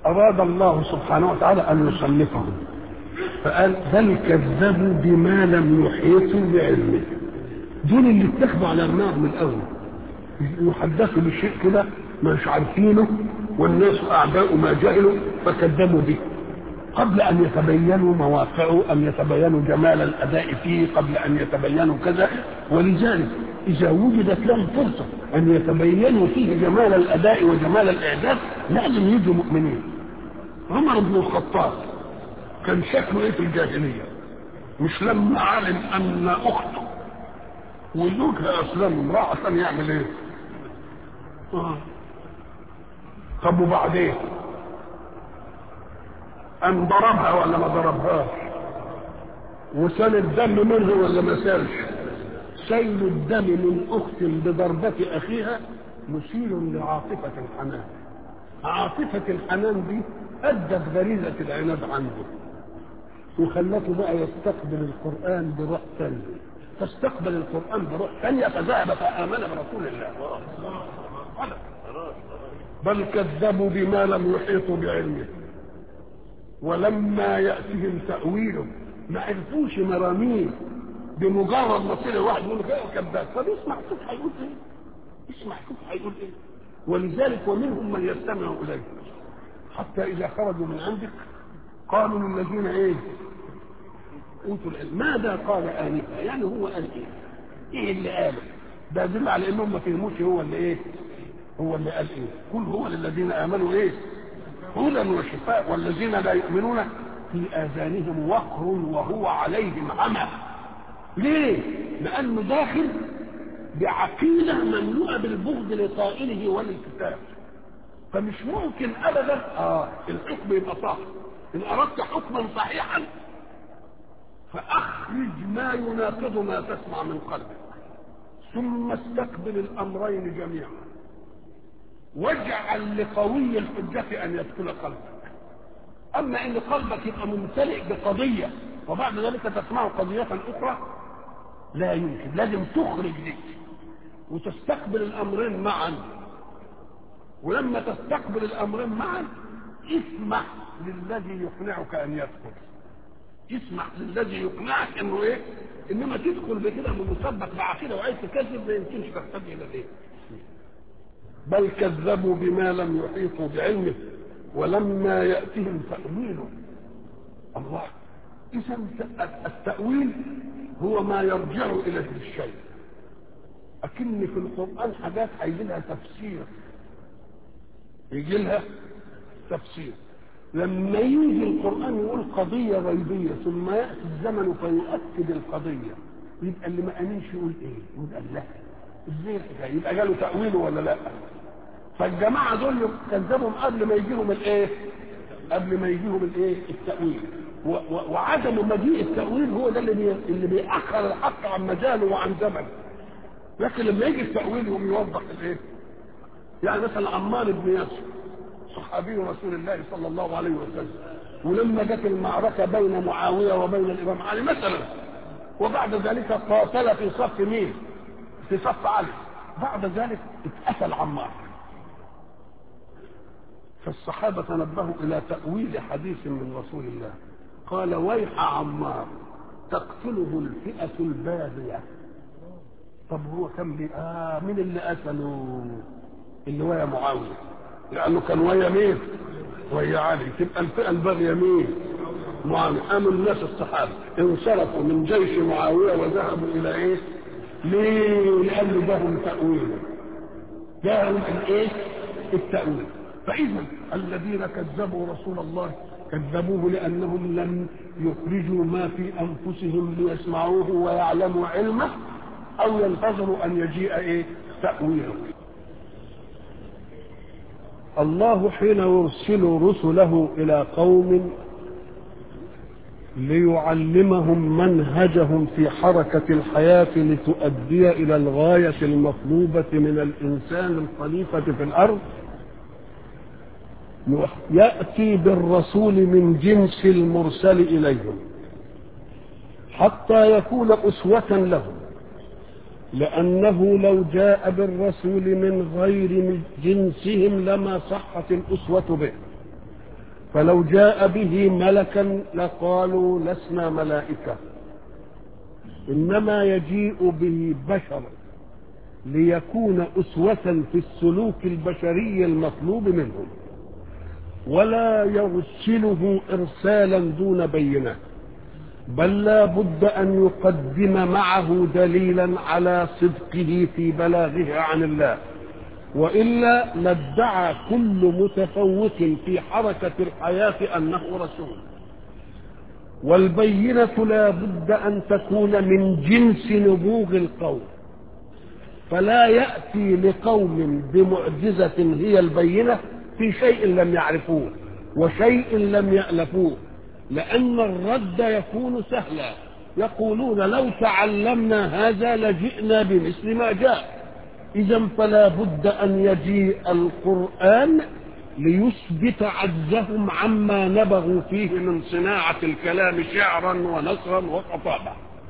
أراد الله سبحانه وتعالى أن يصنفهم فقال بل كذبوا بما لم يحيطوا بعلمه دول اللي اتخذوا على دماغهم الأول يحدثوا بشيء كده مش عارفينه والناس أعداء ما جهلوا فكذبوا به قبل أن يتبينوا مواقعه أن يتبينوا جمال الأداء فيه قبل أن يتبينوا كذا ولذلك إذا وجدت لهم فرصة أن يتبينوا فيه جمال الأداء وجمال الإعداد لازم يجوا مؤمنين عمر بن الخطاب كان شكله إيه في الجاهلية مش لما علم أن أخته وزوجها أسلم امرأة عشان يعمل إيه؟ آه. طب وبعدين؟ أن ضربها ولا ما ضربهاش؟ وسال الدم منه ولا ما سالش؟ سيل الدم من أخت بضربة أخيها مثير لعاطفة الحنان عاطفة الحنان دي أدت غريزة العناد عنده وخلته بقى يستقبل القرآن بروح ثانية فاستقبل القرآن بروح ثانية فذهب فآمن برسول الله بل كذبوا بما لم يحيطوا بعلمه ولما يأتهم تأويله ما عرفوش مراميه بمجرد ما تصير الواحد يقول لك كذاب طب اسمع شوف هيقول ايه اسمع شوف هيقول ايه ولذلك ومنهم من يستمع اليك حتى اذا خرجوا من عندك قالوا للذين ايه اوتوا العلم ماذا قال انفا يعني هو قال ايه ايه اللي قاله ده يدل على انهم ما فهموش هو اللي ايه هو اللي قال ايه قل هو للذين امنوا ايه هدى وشفاء والذين لا يؤمنون في اذانهم وقر وهو عليهم عمى ليه لانه داخل بعقيده مملوءه بالبغض لقائله وللكتاب فمش ممكن ابدا اه الحكم يبقى صح ان اردت حكما صحيحا فاخرج ما يناقض ما تسمع من قلبك ثم استقبل الامرين جميعا واجعل لقوي الحجة أن يدخل قلبك أما إن قلبك يبقى ممتلئ بقضية وبعد ذلك تسمع قضية أخرى لا يمكن لازم تخرج دي وتستقبل الأمرين معا ولما تستقبل الأمرين معا اسمح للذي يقنعك أن يدخل اسمح للذي يقنعك انه ايه انما تدخل بكده بمثبت بعقيده وعايز تكذب ما يمكنش تحتاج الى الايه بل كذبوا بما لم يحيطوا بعلمه ولما يأتهم تأويله الله إذا التأويل هو ما يرجع إليه الشيء أكن في القرآن حاجات هيجي لها تفسير يجي لها تفسير لما يجي القرآن يقول قضية غيبية ثم يأتي الزمن فيؤكد القضية يبقى اللي ما أمنش يقول إيه؟ يقول لا ازاي الحكايه يبقى جاله تاويله ولا لا فالجماعه دول كذبهم قبل ما يجيهم الايه قبل ما يجيهم الايه التاويل و- و- وعدم مجيء التاويل هو ده اللي بي... اللي بيأخر الحق عن مجاله وعن زمنه لكن لما يجي التاويل يقوم يوضح الايه يعني مثلا عمار بن ياسر صحابي رسول الله صلى الله عليه وسلم ولما جت المعركه بين معاويه وبين الامام علي مثلا وبعد ذلك قاتل في صف مين؟ في صف علي بعد ذلك اتقتل عمار فالصحابة تنبهوا إلى تأويل حديث من رسول الله قال ويح عمار تقتله الفئة الباغية طب هو كان بي آه مين اللي قتله اللي ويا معاوية لأنه كان ويا مين ويا علي تبقى الفئة الباغية مين معاوية قاموا الناس الصحابة انصرفوا من جيش معاوية وذهبوا إلى إيه ليه؟ لأن لهم تأويل لهم الإيه؟ التأويل فإذا الذين كذبوا رسول الله كذبوه لأنهم لم يخرجوا ما في أنفسهم ليسمعوه ويعلموا علمه أو ينتظروا أن يجيء إيه؟ تأويله الله حين يرسل رسله إلى قوم ليعلمهم منهجهم في حركة الحياة لتؤدي إلى الغاية المطلوبة من الإنسان الخليفة في الأرض يأتي بالرسول من جنس المرسل إليهم حتى يكون أسوة لهم لأنه لو جاء بالرسول من غير جنسهم لما صحت الأسوة به فلو جاء به ملكا لقالوا لسنا ملائكة إنما يجيء به بشر ليكون أسوة في السلوك البشري المطلوب منهم ولا يرسله إرسالا دون بينه بل لا بد أن يقدم معه دليلا على صدقه في بلاغه عن الله وإلا لادعى كل متفوت في حركة الحياة أنه رسول والبينة لا بد أن تكون من جنس نبوغ القوم فلا يأتي لقوم بمعجزة هي البينة في شيء لم يعرفوه وشيء لم يألفوه لأن الرد يكون سهلا يقولون لو تعلمنا هذا لجئنا بمثل ما جاء إذا فلا بد أن يجيء القرآن ليثبت عجزهم عما نبغوا فيه من صناعة الكلام شعرا ونثرا وخطابة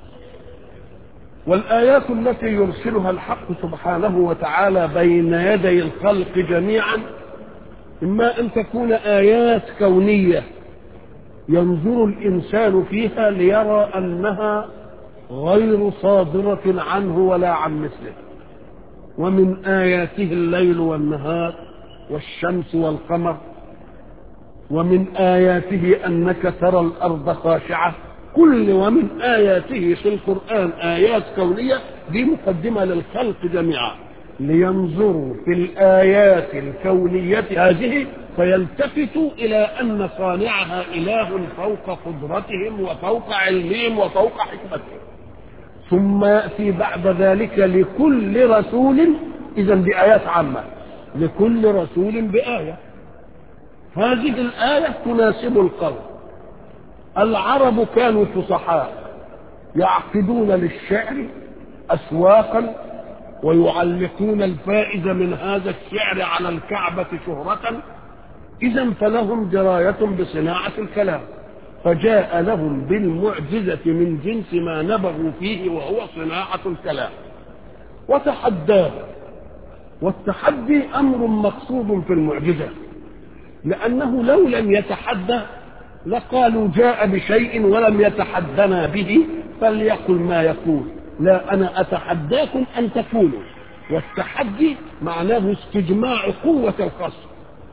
والآيات التي يرسلها الحق سبحانه وتعالى بين يدي الخلق جميعا إما أن تكون آيات كونية ينظر الإنسان فيها ليرى أنها غير صادرة عنه ولا عن مثله ومن آياته الليل والنهار والشمس والقمر ومن آياته أنك ترى الأرض خاشعة كل ومن آياته في القرآن آيات كونية دي مقدمة للخلق جميعا لينظروا في الآيات الكونية هذه فيلتفتوا إلى أن صانعها إله فوق قدرتهم وفوق علمهم وفوق حكمتهم ثم يأتي بعد ذلك لكل رسول إذا بآيات عامة لكل رسول بآية هذه الآية تناسب القول العرب كانوا فصحاء يعقدون للشعر أسواقا ويعلقون الفائز من هذا الشعر على الكعبة شهرة إذا فلهم دراية بصناعة الكلام فجاء لهم بالمعجزة من جنس ما نبغوا فيه وهو صناعة الكلام وتحداه والتحدي أمر مقصود في المعجزة لأنه لو لم يتحدى لقالوا جاء بشيء ولم يتحدنا به فليقل ما يقول لا أنا أتحداكم أن تكونوا والتحدي معناه استجماع قوة الخصم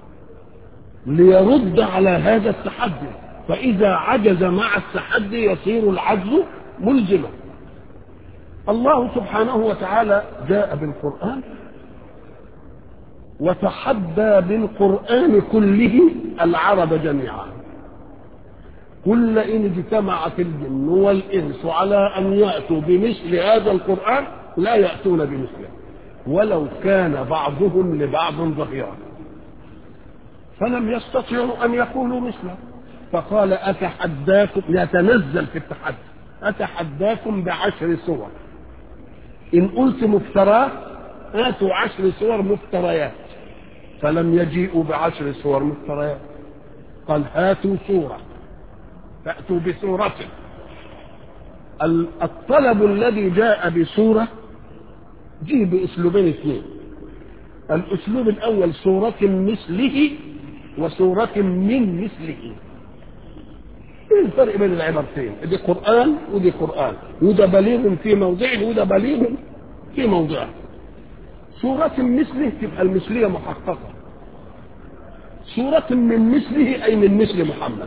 ليرد على هذا التحدي فإذا عجز مع التحدي يصير العجز ملزما الله سبحانه وتعالى جاء بالقرآن وتحدى بالقرآن كله العرب جميعا كل إن اجتمعت الجن والإنس على أن يأتوا بمثل هذا القرآن لا يأتون بمثله ولو كان بعضهم لبعض ظهيرا فلم يستطيعوا أن يقولوا مثله فقال أتحداكم يتنزل في التحدي أتحداكم بعشر سور إن قلت مفتراه آتوا عشر سور مفتريات فلم يجيئوا بعشر سور مفتريات قال هاتوا سورة فأتوا بسورة الطلب الذي جاء بسورة جيء بأسلوبين اثنين الأسلوب الأول سورة مثله وسورة من مثله ايه الفرق بين العبارتين دي قرآن ودي قرآن وده بليغ في موضعه وده بليغ في موضعه سورة مثله تبقى المثلية محققة سورة من مثله أي من مثل محمد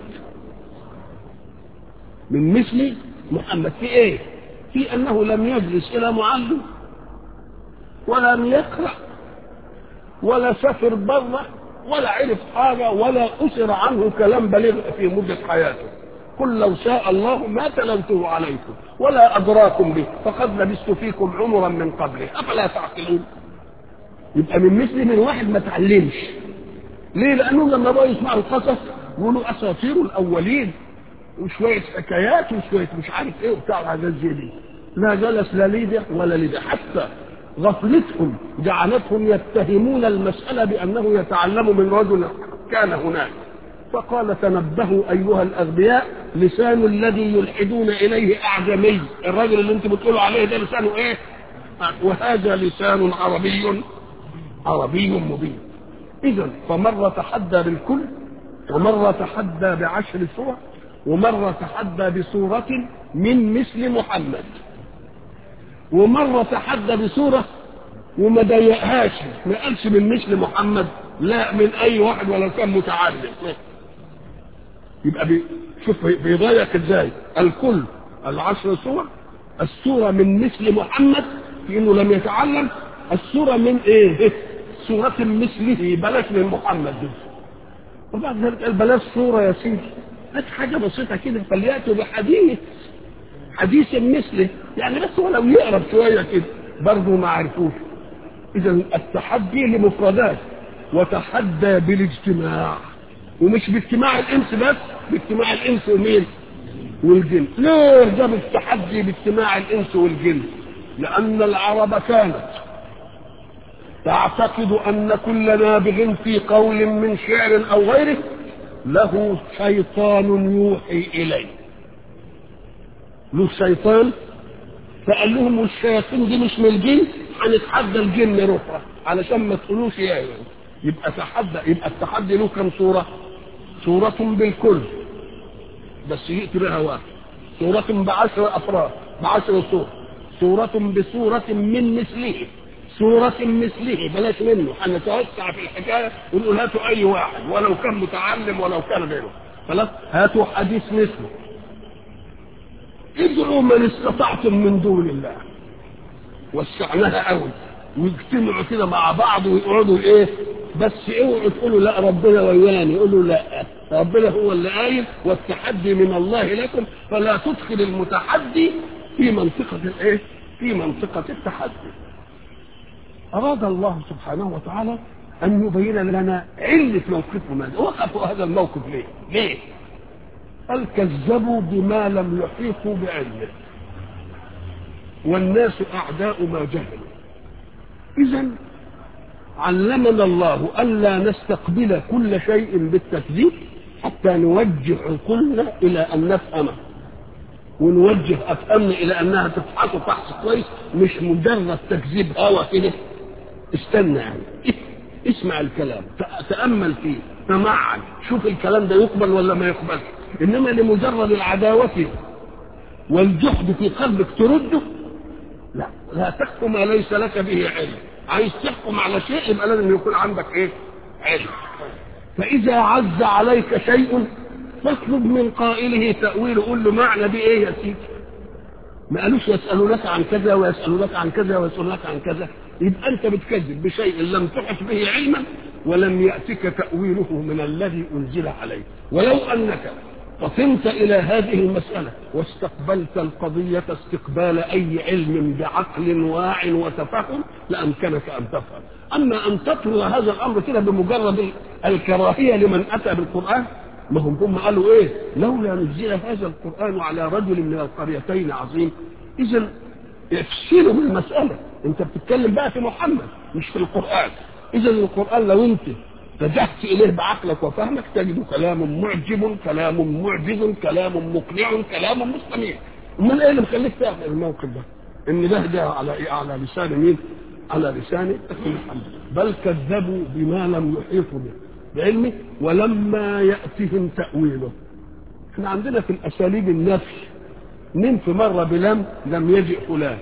من مثل محمد في ايه في انه لم يجلس الى معلم ولم يقرا ولا سافر بره ولا عرف حاجه ولا اسر عنه كلام بليغ في مده حياته قل لو شاء الله ما تلوته عليكم ولا ادراكم به فقد لبثت فيكم عمرا من قبله افلا تعقلون يبقى من مثل من واحد ما تعلمش ليه لانه لما بقوا يسمعوا القصص يقولوا اساطير الاولين وشوية حكايات وشوية مش عارف ايه وبتاع الحاجات زي دي لا جلس لا لده ولا لده حتى غفلتهم جعلتهم يتهمون المسألة بأنه يتعلم من رجل كان هناك فقال تنبهوا أيها الأغبياء لسان الذي يلحدون إليه أعجمي الرجل اللي انت بتقولوا عليه ده لسانه ايه وهذا لسان عربي عربي مبين إذا فمرة تحدى بالكل ومرة تحدى بعشر سور ومرة تحدى بسورة من مثل محمد ومرة تحدى بسورة وما ضيقهاش ما قالش من مثل محمد لا من اي واحد ولو كان متعلم يبقى بي شوف بيضيق ازاي الكل العشر سور السورة من مثل محمد في انه لم يتعلم السورة من ايه سورة مثله بلاش من محمد دي وبعد ذلك قال بلاش سورة يا سيدي هات حاجة بسيطة كده فليأتوا بحديث حديث مثله يعني بس ولو يقرب شوية كده برضه ما عرفوش إذا التحدي لمفردات وتحدى بالاجتماع ومش باجتماع الإنس بس باجتماع الإنس ومين؟ والجن ليه جاب التحدي باجتماع الإنس والجن؟ لأن العرب كانت تعتقد أن كل نابغ في قول من شعر أو غيره له شيطان يوحي إليه له شيطان فقال لهم والشياطين دي مش من الجن هنتحدى الجن روحها علشان ما تقولوش يا يعني. يبقى تحدى يبقى التحدي له كم صورة؟ صورة بالكل بس يأتي بها واحد صورة بعشر أفراد بعشر صور صورة بصورة من مثله صورة مثله بلاش منه هنتوسع في الحكاية ونقول هاتوا أي واحد ولو كان متعلم ولو كان غيره خلاص هاتوا حديث مثله ادعوا من استطعتم من دون الله وسعناها قوي ويجتمعوا كده مع بعض ويقعدوا ايه بس اوعوا تقولوا لا ربنا وياني يقولوا لا ربنا هو اللي قايل والتحدي من الله لكم فلا تدخل المتحدي في منطقة الايه في منطقة التحدي أراد الله سبحانه وتعالى أن يبين لنا علة موقفهم هذا وقفوا هذا الموقف ليه؟ ليه؟ قال كذبوا بما لم يحيطوا بعلمه والناس أعداء ما جهلوا إذا علمنا الله ألا نستقبل كل شيء بالتكذيب حتى نوجه عقولنا إلى أن نفهمه ونوجه أفهمنا إلى أنها تفحص فحص كويس مش مجرد تكذيب هوا كده استنى يعني اسمع الكلام تأمل فيه تمعن شوف الكلام ده يقبل ولا ما يقبل إنما لمجرد العداوة والجحد في قلبك ترده لا لا تحكم ما ليس لك به علم عايز تحكم على شيء يبقى لازم يكون عندك ايه علم فإذا عز عليك شيء فاطلب من قائله تأويله قول له معنى دي ايه يا سيدي ما قالوش يسألونك عن كذا ويسألونك عن كذا ويسألونك عن كذا يبقى أنت بتكذب بشيء لم تحط به علما ولم يأتك تأويله من الذي أنزل عليه ولو أنك فطنت إلى هذه المسألة واستقبلت القضية استقبال أي علم بعقل واع وتفهم لأمكنك أن تفهم أما أن تطرد هذا الأمر كده بمجرد الكراهية لمن أتى بالقرآن ما هم هم قالوا إيه لولا نزل هذا القرآن على رجل من القريتين عظيم إذا افصلوا من المسألة أنت بتتكلم بقى في محمد مش في القرآن إذا القرآن لو أنت اتجهت إليه بعقلك وفهمك تجد كلام معجب كلام معجز كلام مقنع كلام مستميع امال ايه اللي مخليك تعمل الموقف ده ان ده ده على إيه؟ على لسان مين على لسان محمد بل كذبوا بما لم يحيطوا به بعلمه ولما يأتهم تأويله احنا عندنا في الأساليب النفي ننفي مرة بلم لم يجئ فلان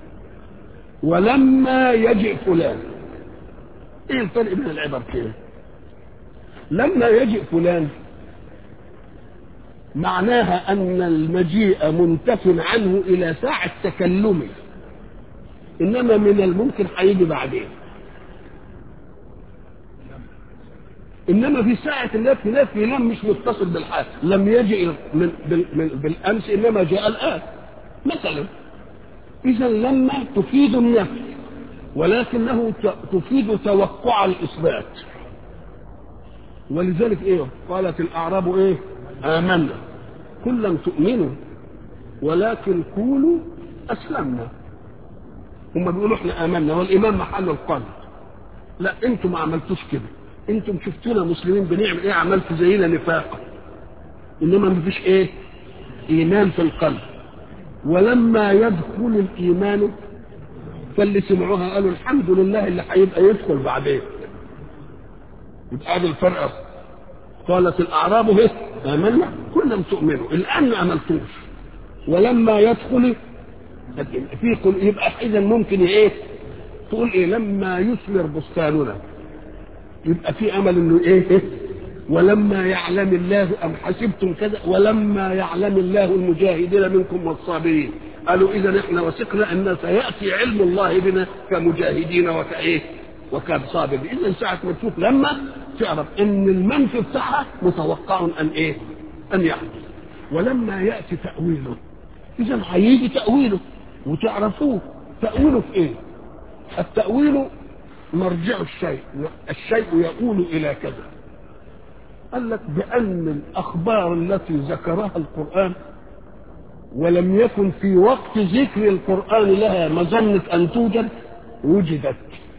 ولما يجئ فلان ايه الفرق بين العبر كده لما يجئ فلان معناها أن المجيء منتف عنه إلى ساعة تكلمه إنما من الممكن هيجي بعدين إنما في ساعة النفي نفي لم مش متصل بالحال لم يجئ من بال بالأمس إنما جاء الآن مثلا إذا لما تفيد النفي ولكنه تفيد توقع الإثبات ولذلك ايه قالت الاعراب ايه امنا كل لم تؤمنوا ولكن قولوا اسلمنا هم بيقولوا احنا امنا والايمان محل القلب لا انتم ما عملتوش كده انتم شفتونا مسلمين بنعمل ايه عملتوا زينا نفاق انما ما فيش ايه ايمان في القلب ولما يدخل الايمان فاللي سمعوها قالوا الحمد لله اللي هيبقى يدخل بعدين يبقى هذا الفرق قالت الاعراب ايه امنا كنا تؤمنوا الان ما عملتوش ولما يدخل في قل يبقى اذا ممكن ايه تقول ايه لما يثمر بستاننا يبقى في امل انه ايه, إيه؟ ولما يعلم الله ام حسبتم كذا ولما يعلم الله المجاهدين منكم والصابرين قالوا اذا احنا وثقنا ان سياتي علم الله بنا كمجاهدين وكايه وكصابرين اذا ساعه ما تشوف لما تعرف ان المنفي بتاعها متوقع ان ايه ان يحدث ولما ياتي تاويله اذا هيجي تاويله وتعرفوه تاويله في ايه التاويل مرجع الشيء الشيء يقول الى كذا قال لك بان الاخبار التي ذكرها القران ولم يكن في وقت ذكر القران لها مظنه ان توجد وجدت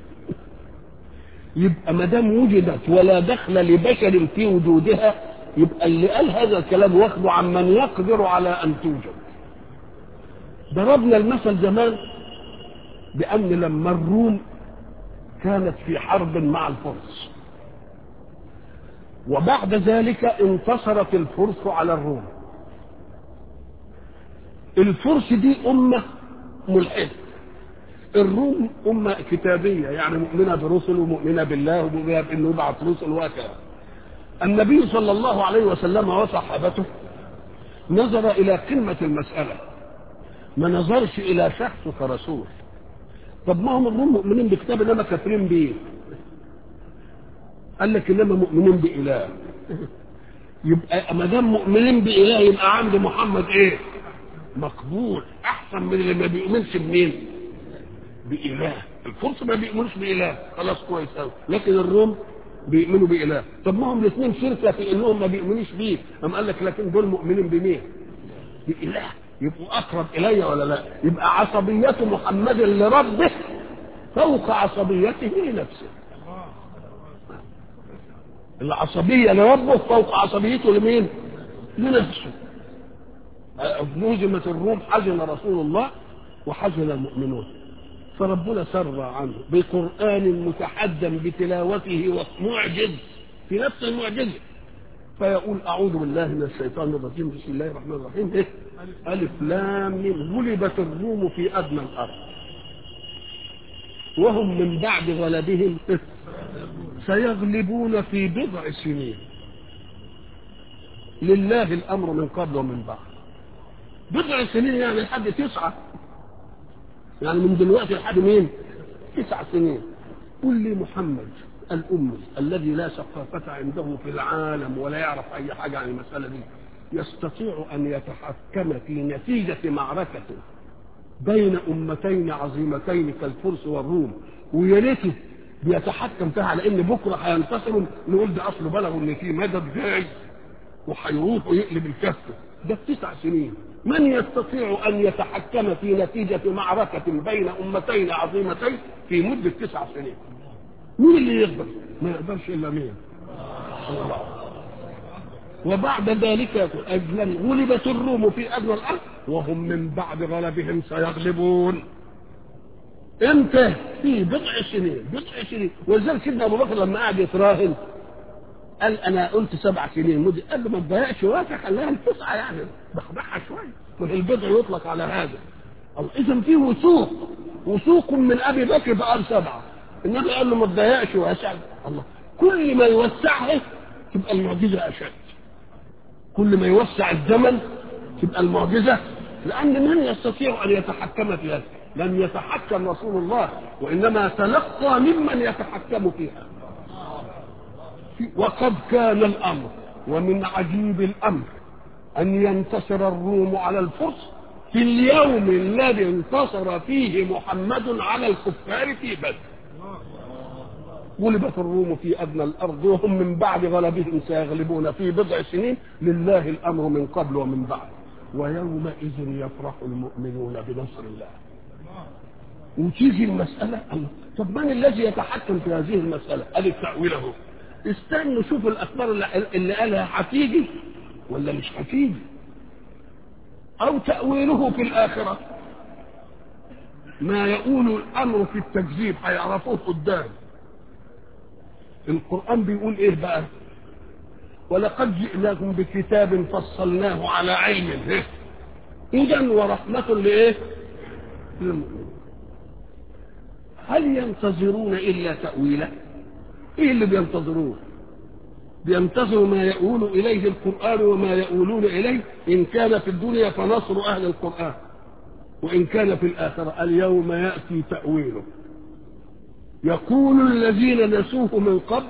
يبقى ما دام وجدت ولا دخل لبشر في وجودها يبقى اللي قال هذا الكلام واخده عمن يقدر على ان توجد ضربنا المثل زمان بان لما الروم كانت في حرب مع الفرس وبعد ذلك انتصرت الفرس على الروم الفرس دي أمة ملحدة الروم أمة كتابية يعني مؤمنة برسل ومؤمنة بالله ومؤمنة بأنه يبعث رسل وهكذا النبي صلى الله عليه وسلم وصحابته نظر إلى قمة المسألة ما نظرش إلى شخص كرسول طب ما هم الروم مؤمنين بكتاب انما كافرين بيه قال لك انما مؤمنين باله يبقى ما دام مؤمنين باله يبقى عند محمد ايه مقبول احسن من اللي ما بيؤمنش بمين باله الفرس ما بيؤمنوش باله خلاص كويس قوي لكن الروم بيؤمنوا باله طب ما هم الاثنين شركه في انهم ما بيؤمنوش بيه قام قال لك لكن دول مؤمنين بمين باله يبقوا اقرب الي ولا لا يبقى عصبيه محمد لربه فوق عصبيته لنفسه العصبيه لربه فوق عصبيته لمين لنفسه نهزمت الروم حزن رسول الله وحزن المؤمنون فربنا سر عنه بقرآن متحدم بتلاوته ومعجز في نفس المعجزة فيقول أعوذ بالله من الشيطان الرجيم بسم الله الرحمن الرحيم إيه؟ ألف لام ميم غلبت الروم في أدنى الأرض وهم من بعد غلبهم إيه؟ سيغلبون في بضع سنين لله الأمر من قبل ومن بعد بضع سنين يعني لحد تسعة يعني من دلوقتي لحد مين تسع سنين قل لي محمد الأمي الذي لا ثقافة عنده في العالم ولا يعرف أي حاجة عن المسألة دي يستطيع أن يتحكم في نتيجة معركة بين أمتين عظيمتين كالفرس والروم ويا ريته بيتحكم فيها على ان بكره هينتصروا نقول ده اصله بلغوا ان في مدد جاي وهيروح ويقلب الكفه ده في تسع سنين من يستطيع ان يتحكم في نتيجه معركه بين امتين عظيمتين في مده تسع سنين مين اللي يقدر ما يقدرش الا مين الله وبعد ذلك يقول اجلا غلبت الروم في ادنى الارض وهم من بعد غلبهم سيغلبون امتى في بضع سنين بضع سنين ولذلك سيدنا ابو بكر لما قعد يتراهن قال انا قلت سبع سنين مدة قال له ما تضيعش وقتك خليها التسعه يعني بخبعها شويه ما البضع يطلق على هذا اذا في وثوق وثوق من ابي بكر بقى سبعه النبي قال له ما تضيعش واسع الله كل ما يوسعها تبقى المعجزه اشد كل ما يوسع الزمن تبقى المعجزه لان من يستطيع ان يتحكم في هذا لم يتحكم رسول الله وانما تلقى ممن يتحكم فيها وقد كان الامر ومن عجيب الامر ان ينتصر الروم على الفرس في اليوم الذي انتصر فيه محمد على الكفار في بدر غلبت الروم في ادنى الارض وهم من بعد غلبهم سيغلبون في بضع سنين لله الامر من قبل ومن بعد ويومئذ يفرح المؤمنون بنصر الله وتيجي المسألة الله طب من الذي يتحكم في هذه المسألة؟ قال التأويل اهو استنوا شوفوا الأخبار اللي, اللي قالها هتيجي ولا مش هتيجي أو تأويله في الآخرة ما يقول الأمر في التكذيب هيعرفوه قدام القرآن بيقول إيه بقى؟ ولقد جئناكم بكتاب فصلناه على علم إذا ورحمة لإيه؟ للمؤمنين هل ينتظرون إلا تأويله؟ إيه اللي بينتظروه؟ بينتظروا ما يؤول إليه القرآن وما يؤولون إليه إن كان في الدنيا فنصر أهل القرآن وإن كان في الآخرة اليوم يأتي تأويله يقول الذين نسوه من قبل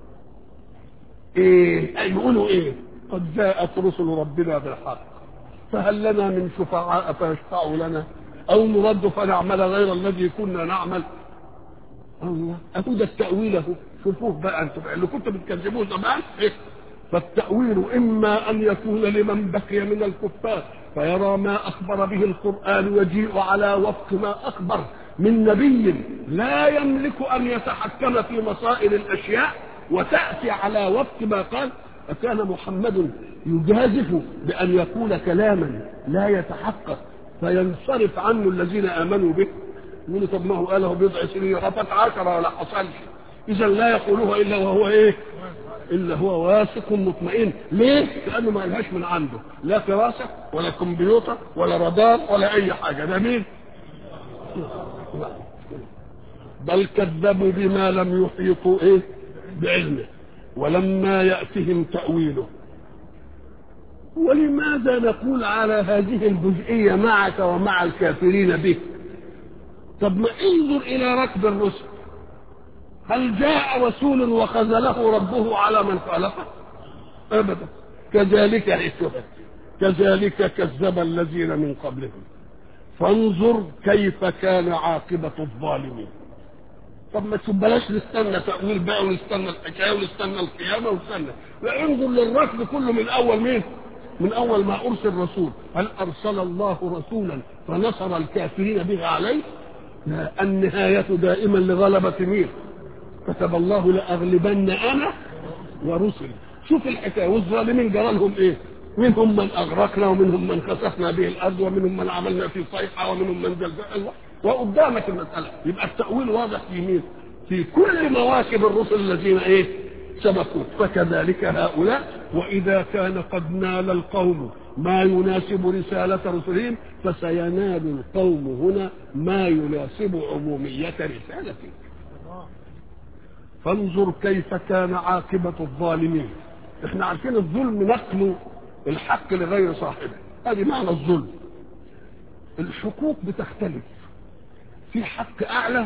إيه يقولوا إيه قد جاءت رسل ربنا بالحق فهل لنا من شفعاء فيشفعوا لنا أو نرد فنعمل غير الذي كنا نعمل الله أهو ده التأويل أهو شوفوه بقى أنتم اللي كنتم بتكذبوه زمان إيه فالتأويل إما أن يكون لمن بقي من الكفار فيرى ما أخبر به القرآن ويجيء على وفق ما أخبر من نبي لا يملك أن يتحكم في مصائر الأشياء وتأتي على وفق ما قال أكان محمد يجازف بأن يقول كلاما لا يتحقق فينصرف عنه الذين آمنوا به يقول طب ما هو قاله بضع سنين خفت عشرة ولا حصلش إذا لا يقولها إلا وهو إيه إلا هو واثق مطمئن ليه؟ لأنه ما لهاش من عنده لا فراسة ولا كمبيوتر ولا رادار ولا أي حاجة ده مين؟ بل كذبوا بما لم يحيطوا إيه؟ بعلمه ولما يأتهم تأويله ولماذا نقول على هذه الجزئية معك ومع الكافرين به طب ما انظر إلى ركب الرسل هل جاء رسول وخذله ربه على من خالفه ابدا كذلك عيشها كذلك كذب الذين من قبلهم فانظر كيف كان عاقبة الظالمين طب ما بلاش نستنى تأويل بقى ونستنى الحكاية ونستنى القيامة ونستنى لا انظر للركب كله من أول مين من أول ما أرسل رسول هل أرسل الله رسولا فنصر الكافرين به عليه لا النهاية دائما لغلبة مين كتب الله لأغلبن أنا ورسلي شوف الحكاية والظالمين جرى لهم إيه منهم من أغرقنا ومنهم من خسفنا به الأرض ومنهم من عملنا في صيحة ومنهم من زلزال وقدامك المسألة يبقى التأويل واضح في مين في كل مواكب الرسل الذين إيه سبقوا فكذلك هؤلاء وإذا كان قد نال القوم ما يناسب رسالة رسلهم فسينال القوم هنا ما يناسب عمومية رسالته فانظر كيف كان عاقبة الظالمين احنا عارفين الظلم نقل الحق لغير صاحبه هذه معنى الظلم الحقوق بتختلف في حق اعلى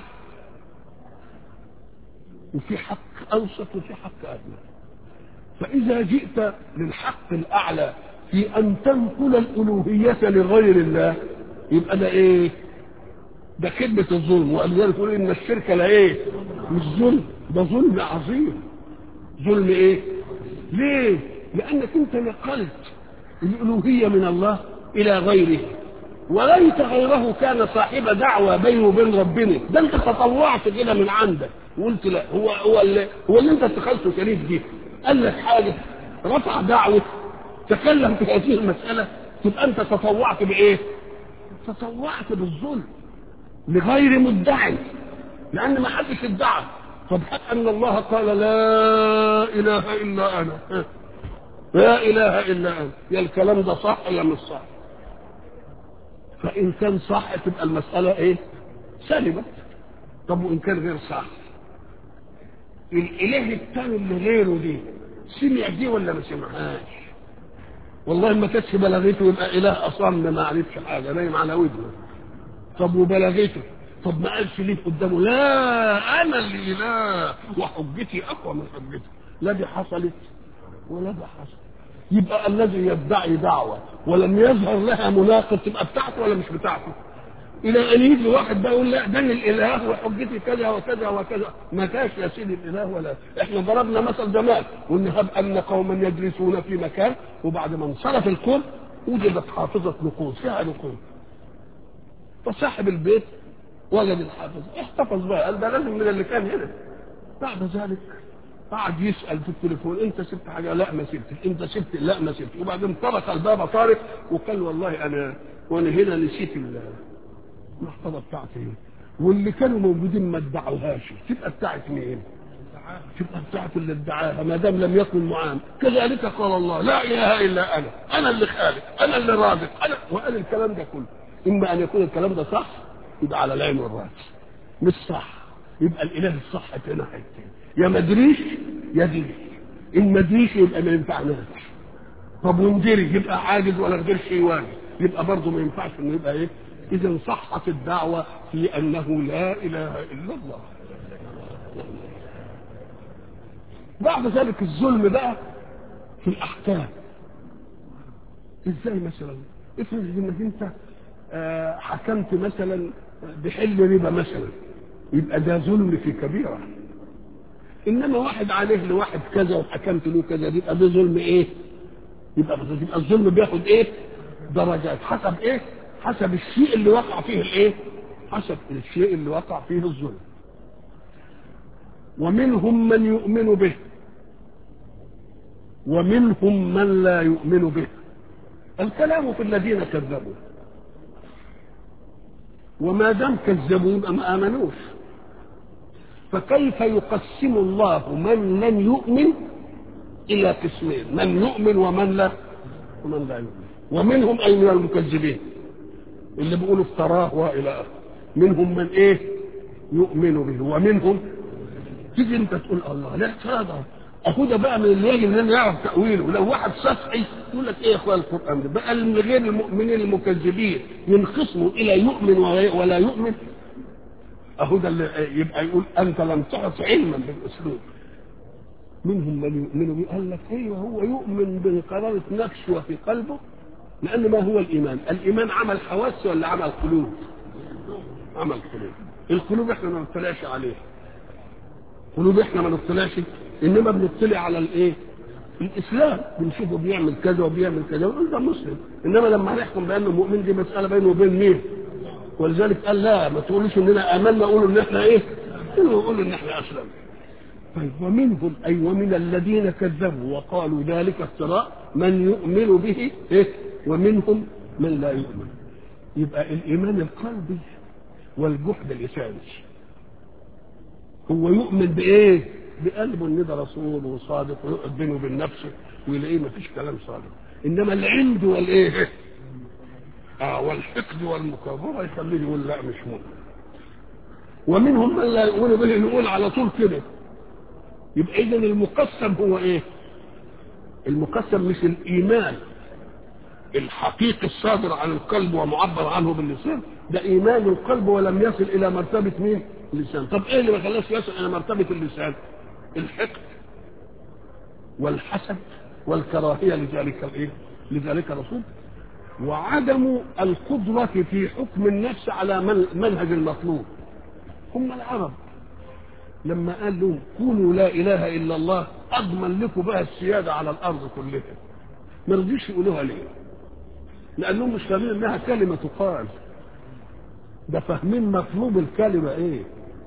وفي حق اوسط وفي حق ادنى فاذا جئت للحق الاعلى في ان تنقل الالوهيه لغير الله يبقى ده ايه ده كلمة الظلم ولذلك يقول ان الشرك لا ايه مش ظلم ده ظلم عظيم ظلم ايه ليه لانك انت نقلت الالوهية من الله الى غيره وليت غيره كان صاحب دعوة بينه وبين ربنا ده انت تطوعت كده من عندك وقلت لا هو هو اللي هو اللي انت اتخذته شريك دي قال لك حاجة رفع دعوة تكلم في هذه المسألة تبقى انت تطوعت بايه تطوعت بالظلم لغير مدعي لان ما حدش ادعى طب ان الله قال لا اله الا انا لا اله الا انا يا الكلام ده صح ولا مش صح فان كان صح تبقى المساله ايه سلمت طب وان كان غير صح الاله الثاني اللي غيره دي سمع دي ولا ما سمعهاش والله ما كانتش بلغته يبقى اله اصم ما عرفش حاجه نايم على ودنه طب وبلغته طب ما قالش ليه قدامه لا انا اللي لا وحجتي اقوى من حجته لا دي حصلت ولا ده حصل يبقى الذي يدعي دعوه ولم يظهر لها مناقض تبقى بتاعته ولا مش بتاعته الى ان يجي واحد بقى يقول لا ده الاله وحجتي كذا وكذا وكذا ما كاش يا سيدي الاله ولا احنا ضربنا مثل زمان قلنا هب ان قوما يجلسون في مكان وبعد ما انصرف الكون وجدت حافظه نقود فيها نقود فصاحب البيت وجد الحافظ احتفظ بقى قال ده لازم من اللي كان هنا بعد ذلك قعد يسال في التليفون انت سبت حاجه لا ما سبتش انت سبت لا ما سبت وبعدين طرق الباب طارق وقال والله انا وانا هنا نسيت المحفظه بتاعتي واللي كانوا موجودين ما ادعوهاش تبقى بتاعت مين؟ تبقى بتاعته اللي ادعاها ما دام لم يكن معان كذلك قال الله لا اله الا انا انا اللي خالق انا اللي رازق انا وقال الكلام ده كله اما ان يكون الكلام ده صح يبقى على العين والراس مش صح يبقى الاله الصح في ناحيتين يا ما ادريش يا دري ان ما ادريش يبقى ما ينفعناش طب وندري يبقى عاجز ولا غير شيء واجب يبقى برضه ما ينفعش انه يبقى ايه اذا صحت الدعوه في انه لا اله الا الله بعد ذلك الظلم بقى في الاحكام ازاي مثلا افرض انك انت آه، حكمت مثلا بحل ربا مثلا يبقى ده ظلم في كبيره انما واحد عليه لواحد كذا وحكمت له كذا يبقى ده ظلم ايه يبقى يبقى الظلم بياخد ايه درجات حسب ايه حسب الشيء اللي وقع فيه الايه حسب الشيء اللي وقع فيه الظلم ومنهم من يؤمن به ومنهم من لا يؤمن به الكلام في الذين كذبوا وما دام كذبوا يبقى ما امنوش فكيف يقسم الله من لم يؤمن الى قسمين من يؤمن ومن لا ومن لا يؤمن ومنهم اي من المكذبين اللي بيقولوا افتراه والى اخره منهم من ايه يؤمن به ومنهم تيجي انت تقول الله لا هذا اهو ده بقى من اللي يجب ان يعرف تاويله لو واحد سطحي يقول لك ايه يا اخوان القران ده بقى من غير المؤمنين المكذبين ينقسموا الى يؤمن ولا يؤمن اهو ده اللي يبقى يقول انت لم تعط علما بالاسلوب منهم من يؤمن به قال لك ايوه هو يؤمن بقرارة نفسه في قلبه لان ما هو الايمان؟ الايمان عمل حواس ولا عمل قلوب؟ عمل قلوب القلوب احنا ما نطلعش عليها قلوب احنا ما نطلعش انما بنطلع على الايه؟ الاسلام بنشوفه بيعمل كذا وبيعمل كذا ونقول ده مسلم انما لما هنحكم بانه مؤمن دي مساله بينه وبين مين؟ ولذلك قال لا ما تقولوش اننا امنا قولوا ان احنا ايه؟ قولوا ان احنا اسلمنا طيب ومنهم اي ومن الذين كذبوا وقالوا ذلك افتراء من يؤمن به إيه؟ ومنهم من لا يؤمن يبقى الايمان القلبي والجحد اللساني هو يؤمن بايه؟ بقلبه ان ده رسول وصادق ويقعد بينه وبين نفسه ويلاقيه ما فيش كلام صادق انما العند والايه؟ اه والحقد والمكابره يخليه يقول لا مش مؤمن ومنهم من لا يؤمن به نقول على طول كده يبقى اذا المقسم هو ايه المقسم مش الايمان الحقيقي الصادر عن القلب ومعبر عنه باللسان ده ايمان القلب ولم يصل الى مرتبه مين اللسان طب ايه اللي ما خلاش يصل الى مرتبه اللسان الحقد والحسد والكراهيه لذلك الايه لذلك الرسول وعدم القدرة في حكم النفس على منهج المطلوب هم العرب لما قال لهم كونوا لا اله الا الله اضمن لكم بقى السياده على الارض كلها ما رضيش يقولوها ليه؟ لانهم مش فاهمين انها كلمه تقال ده فاهمين مطلوب الكلمه ايه؟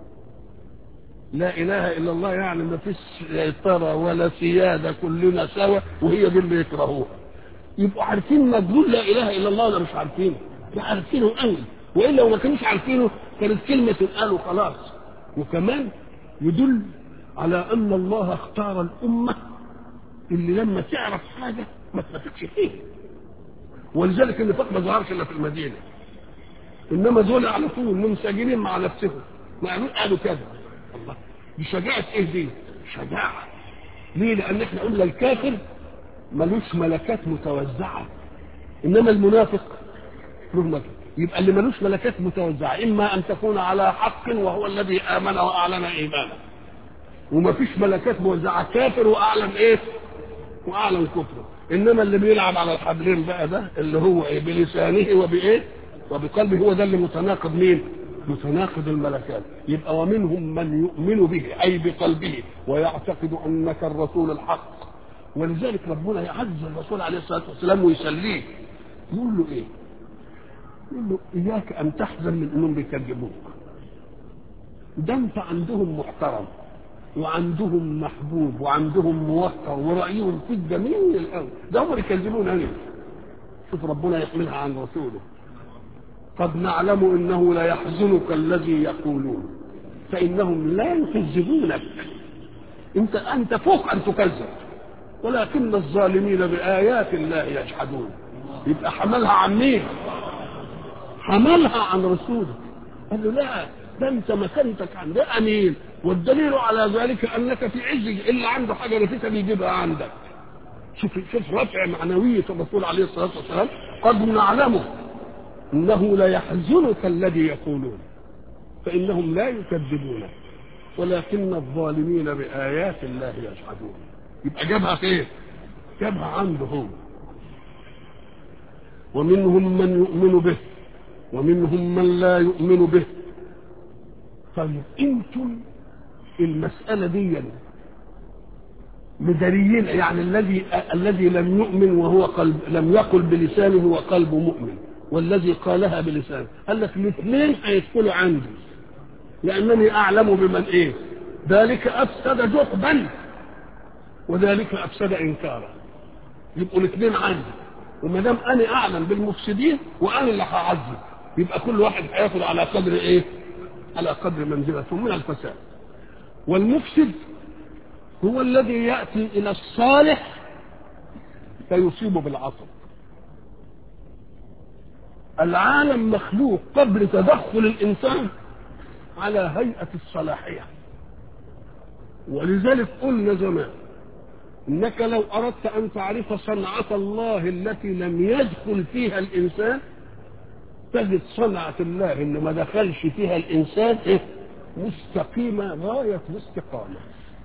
لا اله الا الله يعني ما فيش سيطره ولا سياده كلنا سوا وهي دي اللي يكرهوها يبقوا عارفين مدلول لا اله الا الله ولا مش عارفينه؟ لا عارفينه قوي والا لو ما كانوش عارفينه كانت كلمه تنقال وخلاص وكمان يدل على ان الله اختار الامه اللي لما تعرف حاجه ما تنافقش فيها ولذلك النفاق ما ظهرش الا في المدينه انما دول على طول منسجمين مع نفسهم ما قالوا كذا الله دي شجاعه ايه دي؟ شجاعه ليه؟ لان احنا قلنا الكافر ملوش ملكات متوزعه انما المنافق له ملكات يبقى اللي ملوش ملكات متوزعه اما ان تكون على حق وهو الذي امن واعلن ايمانه وما فيش ملكات موزعه كافر واعلن ايه واعلن كفره انما اللي بيلعب على الحبلين بقى ده اللي هو ايه بلسانه وبايه وبقلبه هو ده اللي متناقض مين متناقض الملكات يبقى ومنهم من يؤمن به اي بقلبه ويعتقد انك الرسول الحق ولذلك ربنا يعز الرسول عليه الصلاه والسلام ويسليه يقول له ايه يقول له اياك ان تحزن من انهم بيكذبوك ده انت عندهم محترم وعندهم محبوب وعندهم موقر ورأيهم فيك جميل الأول ده هم يكذبون أنا شوف ربنا يحملها عن رسوله قد نعلم انه لا يحزنك الذي يقولون فانهم لا يكذبونك انت انت فوق ان تكذب ولكن الظالمين بايات الله يجحدون يبقى حملها عن مين حملها عن رسوله قال له لا ده انت مكانتك عند امين والدليل على ذلك انك في عز اللي عنده حاجه نفسها بيجيبها عندك شوف شوف رفع معنويه الرسول عليه الصلاه والسلام قد نعلمه انه ليحزنك الذي يقولون فانهم لا يكذبونك ولكن الظالمين بايات الله يجحدون يبقى جابها فين جابها عنده هو ومنهم من يؤمن به ومنهم من لا يؤمن به طيب انتم المسألة دي مداريين يعني الذي الذي لم يؤمن وهو قلب لم يقل بلسانه وقلبه مؤمن والذي قالها بلسانه قال لك الاثنين هيدخلوا عندي لأنني أعلم بمن إيه ذلك أفسد جحدا وذلك أفسد إنكارا يبقوا الاثنين عندي وما دام أنا أعلم بالمفسدين وأنا اللي هعذب يبقى كل واحد هياخد على قدر إيه على قدر منزلته من الفساد والمفسد هو الذي يأتي إلى الصالح فيصيبه بالعصر العالم مخلوق قبل تدخل الإنسان على هيئة الصلاحية ولذلك قلنا زمان انك لو اردت ان تعرف صنعة الله التي لم يدخل فيها الانسان تجد صنعة الله اللي ما دخلش فيها الانسان إيه؟ مستقيمة غاية الاستقامة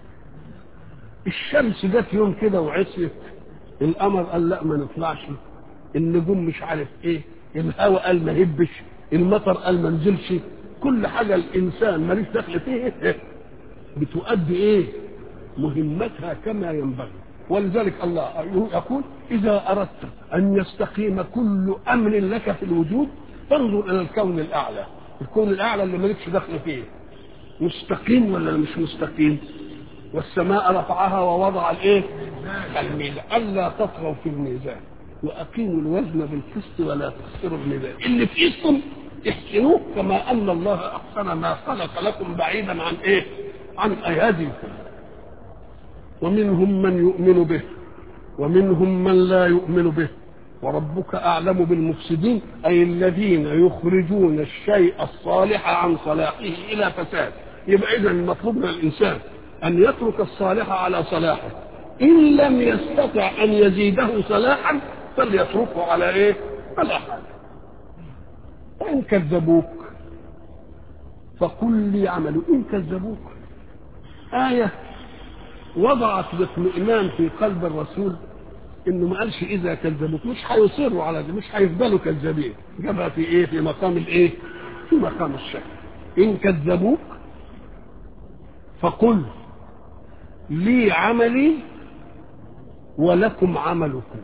الشمس جت يوم كده وعصيت القمر قال لا ما نطلعش النجوم مش عارف ايه الهواء قال ما هبش المطر قال ما نزلش كل حاجة الانسان ماليش دخل فيه إيه؟ بتؤدي ايه مهمتها كما ينبغي ولذلك الله يقول إذا أردت أن يستقيم كل أمر لك في الوجود فانظر إلى الكون الأعلى الكون الأعلى اللي مالكش دخل فيه مستقيم ولا مش مستقيم والسماء رفعها ووضع الايه الميزان الا تطغوا في الميزان واقيموا الوزن بالقسط ولا تخسروا الميزان اللي في ايدكم احسنوه كما ان الله احسن ما خلق لكم بعيدا عن ايه عن اياديكم ومنهم من يؤمن به ومنهم من لا يؤمن به وربك أعلم بالمفسدين أي الذين يخرجون الشيء الصالح عن صلاحه إلى فساد يبقى إذا المطلوب من الإنسان أن يترك الصالح على صلاحه إن لم يستطع أن يزيده صلاحا فليتركه على إيه؟ على حاله وإن كذبوك فقل لي عملوا إن كذبوك آية وضعت الاطمئنان في قلب الرسول انه ما قالش اذا كذبوك مش هيصروا على ده مش هيفضلوا كذابين جابها في ايه في مقام الايه في مقام الشك ان كذبوك فقل لي عملي ولكم عملكم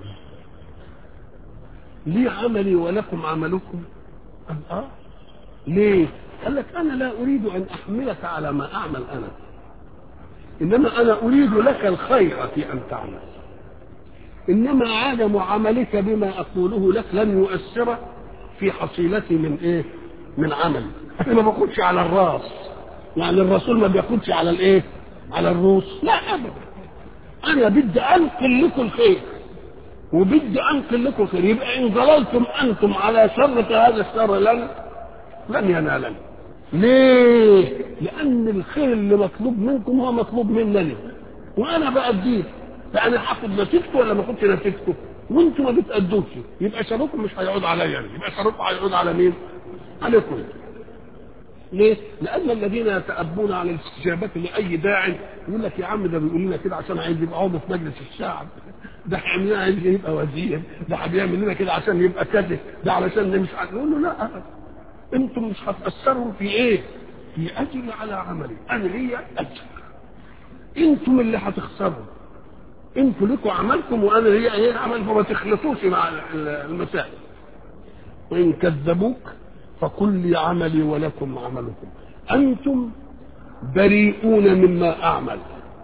لي عملي ولكم عملكم قال اه ليه قال لك انا لا اريد ان احملك على ما اعمل انا انما انا اريد لك الخير في ان تعمل انما عدم عملك بما اقوله لك لن يؤثر في حصيلتي من ايه من عمل انا ما باخدش على الراس يعني الرسول ما بياخدش على الايه على الروس لا ابدا انا بدي انقل لكم الخير وبدي انقل لكم الخير يبقى ان ظللتم انتم على شر فهذا الشر لن لن ينالني ليه؟ لأن الخير اللي مطلوب منكم هو مطلوب منني وأنا بأديه فأنا هاخد نتيجته ولا ما اخدش نتيجته؟ وأنتم ما بتأدوش يبقى شركم مش هيعود عليا يعني. يبقى شركم هيعود على مين؟ عليكم ليه؟ لأن الذين يتأبون على الاستجابة لأي داع يقول لك يا عم ده بيقول لنا كده عشان عايز يبقى عضو في مجلس الشعب ده هيعمل لنا عايز يبقى وزير ده بيعمل لنا كده عشان يبقى كذا ده علشان مش عارف نقول له لا أبدا انتم مش هتأثروا في ايه في اجري على عملي انا ليا اجر انتم اللي هتخسروا انتوا لكم عملكم وانا ليا ايه عمل فما تخلطوش مع المسائل وان كذبوك فقل لي عملي ولكم عملكم انتم بريئون مما اعمل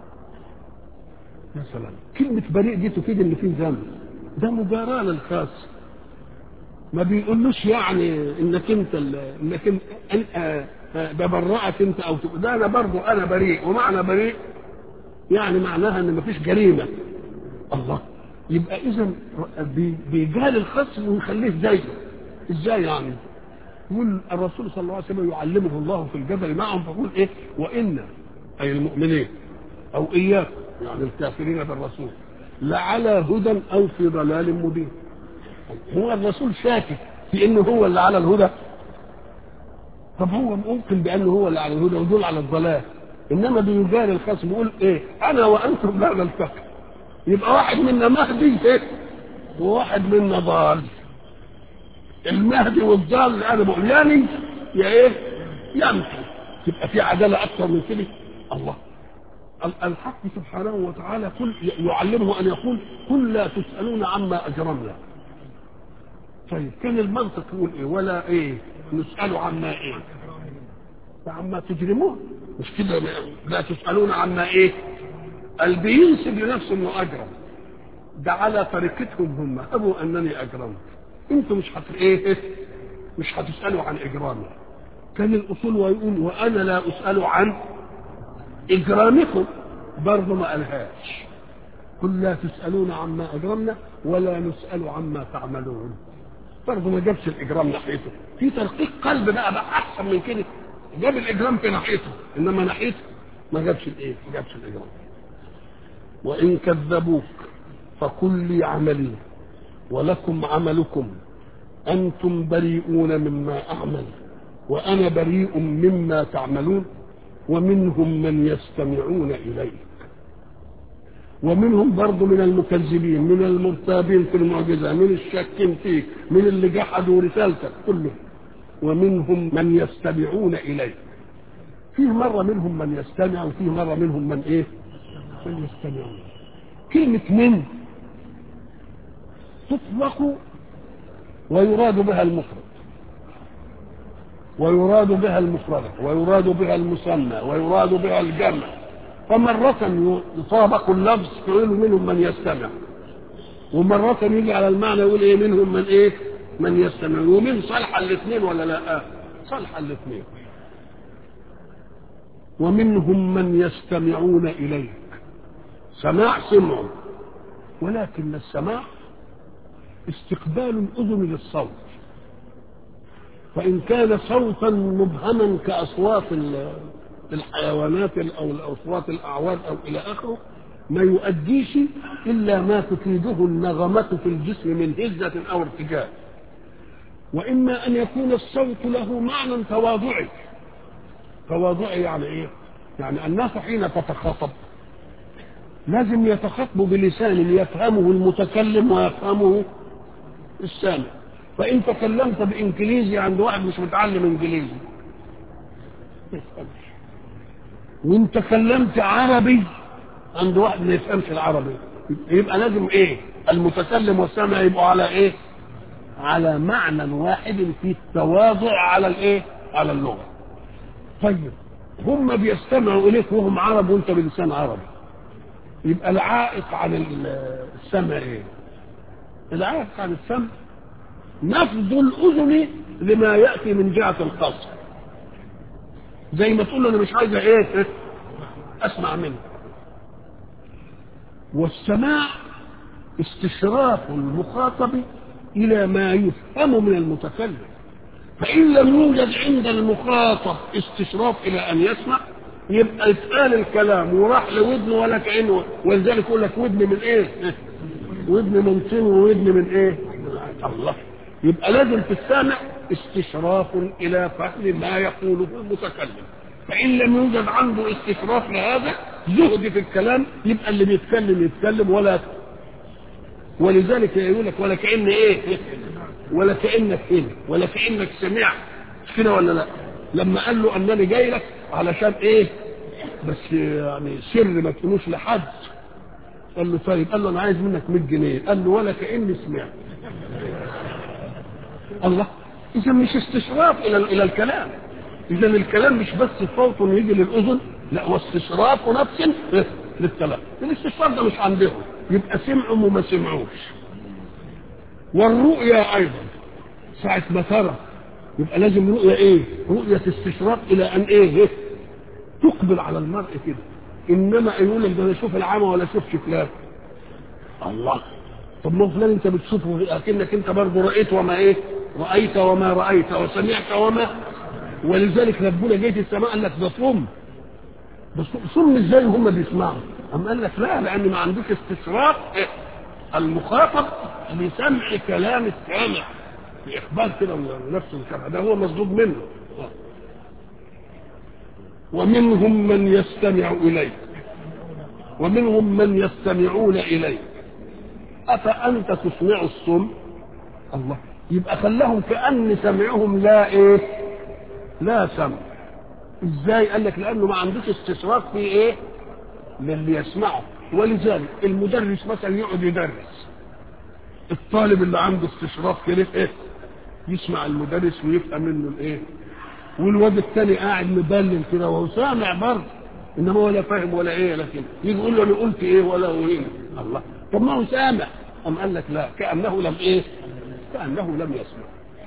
مثلا كلمة بريء دي تفيد ان في ذنب ده مباراة للخاص ما بيقولوش يعني انك انت انك انت ببرأك انت او ده انا برضه انا بريء ومعنى بريء يعني معناها ان مفيش جريمه الله يبقى اذا بيجهل الخصم ويخليه زيه ازاي يعني يقول الرسول صلى الله عليه وسلم يعلمه الله في الجبل معهم فيقول ايه وان اي المؤمنين او اياكم يعني الكافرين بالرسول لعلى هدى او في ضلال مبين هو الرسول شاكك في انه هو اللي على الهدى طب هو ممكن بانه هو اللي على الهدى ودول على الضلال انما بيجال الخصم يقول ايه انا وانتم لا نلتقي يبقى واحد منا مهدي ايه وواحد منا ضال المهدي والضال انا بقول يعني يا ايه يمشي تبقى في عداله اكثر من كده الله الحق سبحانه وتعالى كل يعلمه ان يقول قل لا تسالون عما اجرمنا طيب كان المنطق يقول ايه ولا ايه نساله عما ايه عما تجرمون مش كده لا تسالون عما ايه قال بينسب لنفسه انه اجرم ده على طريقتهم هم ابوا انني اجرمت انتوا مش هت ايه مش هتسالوا عن اجرامي كان الاصول ويقول وانا لا اسال عن اجرامكم برضه ما قالهاش قل لا تسالون عما اجرمنا ولا نسال عما تعملون برضه ما جابش الاجرام ناحيته في ترقيق قلب بقى بقى احسن من كده جاب الاجرام في ناحيته انما ناحيته ما جابش الايه ما جابش الاجرام وان كذبوك فقل لي عملي ولكم عملكم انتم بريئون مما اعمل وانا بريء مما تعملون ومنهم من يستمعون اليك ومنهم برضه من المكذبين من المرتابين في المعجزه من الشاكين فيك من اللي جحدوا رسالتك كلهم ومنهم من يستمعون اليك فيه مره منهم من يستمع وفيه مره منهم من ايه من يستمعون كلمه من تطلق ويراد بها المفرد ويراد بها المفردة ويراد بها المثنى ويراد بها الجمع فمرة يطابق اللفظ تقول منهم من يستمع ومرة يجي على المعنى يقول ايه منهم من ايه من يستمع ومن صالحة الاثنين ولا لا صالحة الاثنين ومنهم من يستمعون إليك سماع سمع ولكن السماع استقبال الأذن للصوت فإن كان صوتا مبهما كأصوات الحيوانات أو الأصوات الأعواد أو إلى آخره ما يؤديش إلا ما تفيده النغمة في الجسم من هزة أو ارتجاع وإما أن يكون الصوت له معنى تواضعي تواضعي يعني إيه؟ يعني الناس حين تتخاطب لازم يتخاطبوا بلسان يفهمه المتكلم ويفهمه السامع فإن تكلمت بإنجليزي عند واحد مش متعلم إنجليزي وإن تكلمت عربي عند واحد ما يفهمش العربي يبقى لازم إيه المتكلم والسامع يبقوا على إيه على معنى واحد في التواضع على الإيه على اللغة طيب هم بيستمعوا إليك وهم عرب وأنت بلسان عربي يبقى العائق عن السمع إيه العائق عن السمع نفض الأذن لما يأتي من جهة القصر زي ما تقول له أنا مش عايزة إيه أسمع منه والسماع استشراف المخاطب إلى ما يفهم من المتكلم فإن لم يوجد عند المخاطب استشراف إلى أن يسمع يبقى اتقال الكلام وراح لودنه ولا كأنه ولذلك يقول لك ودن من إيه؟ ودن من طين وودن من إيه؟ الله يبقى لازم في السامع استشراف الى فهم ما يقوله المتكلم فان لم يوجد عنده استشراف لهذا زهد في الكلام يبقى اللي بيتكلم يتكلم ولا ولذلك يقول لك ولا كان ايه ولا كانك هنا ولا كانك سمعت مش كده ولا لا لما قال له انني جاي لك علشان ايه بس يعني سر ما تقولوش لحد قال له طيب قال له انا عايز منك 100 جنيه قال له ولا كاني سمعت الله اذا مش استشراف الى الى الكلام اذا الكلام مش بس صوت يجي للاذن لا واستشراف نفس للكلام الاستشراف ده مش عندهم يبقى سمعوا وما سمعوش والرؤيا ايضا ساعة ما ترى يبقى لازم رؤية ايه رؤية استشراف الى ان ايه, إيه؟ تقبل على المرء كده انما يقول لك ده انا اشوف العمى ولا اشوفش فلان الله طب ما فلان انت بتشوفه اكنك انت برضه رايت وما ايه رايت وما رايت وسمعت وما ولذلك ربنا جيت السماء قال لك ده صم بس صم ازاي وهم بيسمعوا اما قال لك لا لان ما عندوش استشراق إيه؟ المخاطب لسمع كلام السامع باقبال كده من نفس الكلام ده هو مصدوم منه ومنهم من يستمع اليك ومنهم من يستمعون اليك افانت تسمع الصم الله يبقى خلاهم كان سمعهم لا ايه لا سمع ازاي قال لك لانه ما عندوش استشراق في ايه للي يسمعه ولذلك المدرس مثلا يقعد يدرس الطالب اللي عنده استشراق كده ايه يسمع المدرس ويفهم منه الايه والواد الثاني قاعد مبلل كده وهو سامع برضه انما ولا فاهم ولا ايه لكن يجي يقول له انا قلت ايه ولا هو ايه الله طب ما هو سامع أم قال لك لا كأنه لم ايه كأنه لم يسمع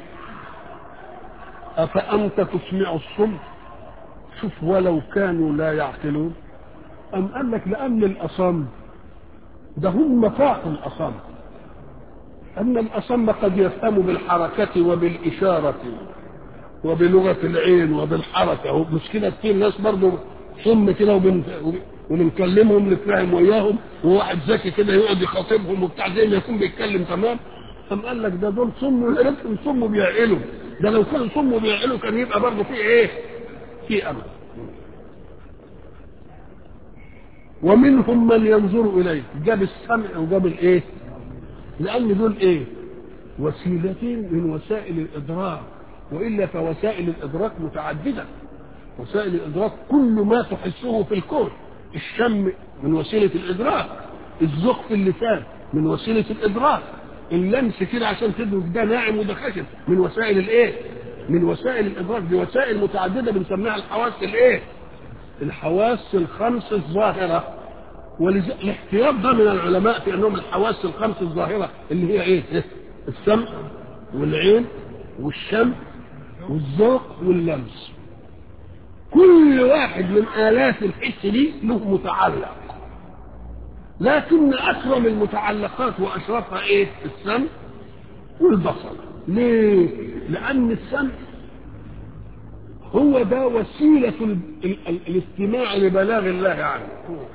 أفأنت تسمع الصم شوف ولو كانوا لا يعقلون أم قال لك لأن الأصم ده هم فاق الأصم أن الأصم قد يفهم بالحركة وبالإشارة وبلغة العين وبالحركة مش كده كتير ناس برضه صم كده وبن... ونكلمهم نتفاهم وياهم وواحد ذكي كده يقعد يخاطبهم وبتاع زي ما يكون بيتكلم تمام أم قال لك ده دول صم ولكن صم بيعقلوا ده لو كان صم بيعقلوا كان يبقى برضه في ايه؟ في امل ومنهم من ينظر اليه جاب السمع وجاب الايه؟ لان دول ايه؟ وسيلتين من وسائل الادراك والا فوسائل الادراك متعدده وسائل الادراك كل ما تحسه في الكون الشم من وسيله الادراك الذوق في اللسان من وسيله الادراك اللمس كده عشان تدرك ده ناعم وده خشن من وسائل الايه من وسائل الادراك دي وسائل متعدده بنسميها الحواس الايه الحواس الخمس الظاهره ولذلك الاحتياط ده من العلماء في انهم الحواس الخمس الظاهره اللي هي ايه السمع والعين والشم والذوق واللمس كل واحد من آلات الحس دي له متعلق لكن أكرم المتعلقات وأشرفها إيه؟ السمع والبصر ليه؟ لأن السمع هو ده وسيلة ال ال ال الاستماع لبلاغ الله عنه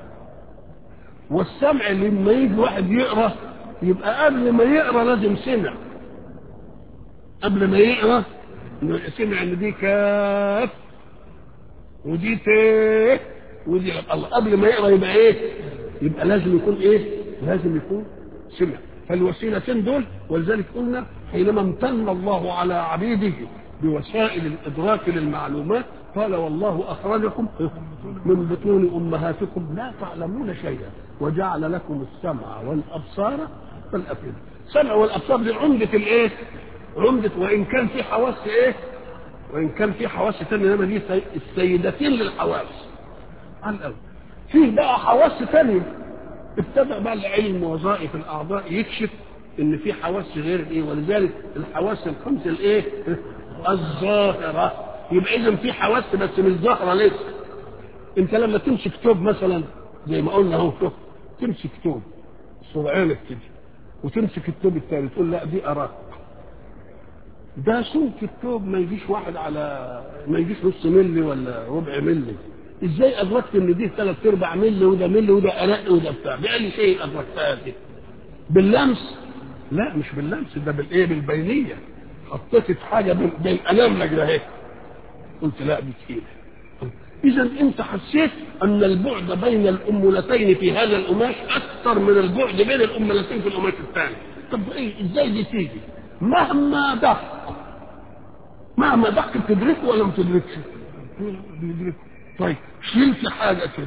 والسمع لما يجي واحد يقرأ يبقى قبل ما يقرأ لازم سمع قبل ما يقرأ سمع ان دي كاف ودي ت ودي الله قبل ما يقرا يبقى ايه يبقى لازم يكون ايه لازم يكون سمع فالوسيلتين دول ولذلك قلنا حينما امتن الله على عبيده بوسائل الادراك للمعلومات قال والله اخرجكم من بطون امهاتكم لا تعلمون شيئا وجعل لكم السمع والابصار والافئده السمع والابصار دي عمده الايه عمدة وإن كان في حواس إيه؟ وإن كان في حواس تانية إنما دي السيدتين للحواس على الأول فيه بقى حواس تانية ابتدأ بقى العلم وظائف الأعضاء يكشف إن في حواس غير إيه ولذلك الحواس الخمس الإيه؟ الظاهرة يبقى إذا في حواس بس مش ظاهرة لسه أنت لما تمسك توب مثلا زي ما قلنا أهو تمسك توب صبعينك كده وتمسك التوب الثاني تقول لا دي أراك ده سمك الثوب ما يجيش واحد على ما يجيش نص ملي ولا ربع ملي ازاي ادركت ان دي ثلاث ارباع ملي وده ملي وده ارق وده بتاع باي شيء ادركتها دي باللمس لا مش باللمس ده بالايه بالبينيه حطيت حاجه بين, بين اناملك ده اهي قلت لا دي كده اذا انت حسيت ان البعد بين الامولتين في هذا القماش اكثر من البعد بين الامولتين في القماش الثاني طب ايه ازاي دي تيجي مهما دق مهما دق تدركه ولا ما تدركش بيدركه طيب شلت حاجه كده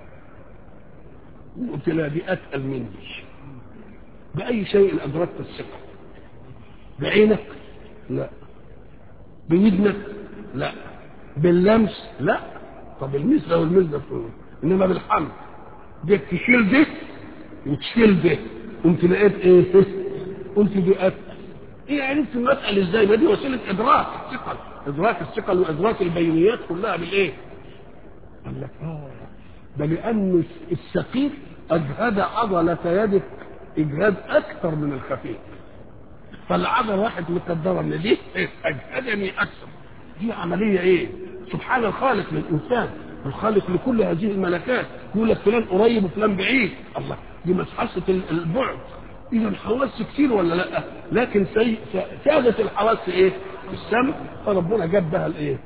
قلت لا دي اتقل مني باي شيء ادركت الثقه بعينك لا بودنك لا باللمس لا طب المس ده والمس ده انما بالحمل دي تشيل ده وتشيل ده قمت لقيت ايه قلت دي اتقل ايه عرفت المسألة ازاي ما دي وسيلة ادراك الثقل ادراك الثقل وادراك البينيات كلها بالايه قال لك اه ده لأن الثقيل أجهد عضلة يدك إجهاد أكثر من الخفيف فالعضلة واحد مقدرة إن دي أجهدني أكثر دي عملية إيه؟ سبحان الخالق للإنسان الخالق لكل هذه الملكات يقول لك فلان قريب وفلان بعيد الله دي مسحسة البعد إذا الحواس كتير ولا لا؟ لكن سي... سادة الحواس إيه؟ السمع فربنا جاب بها الإيه؟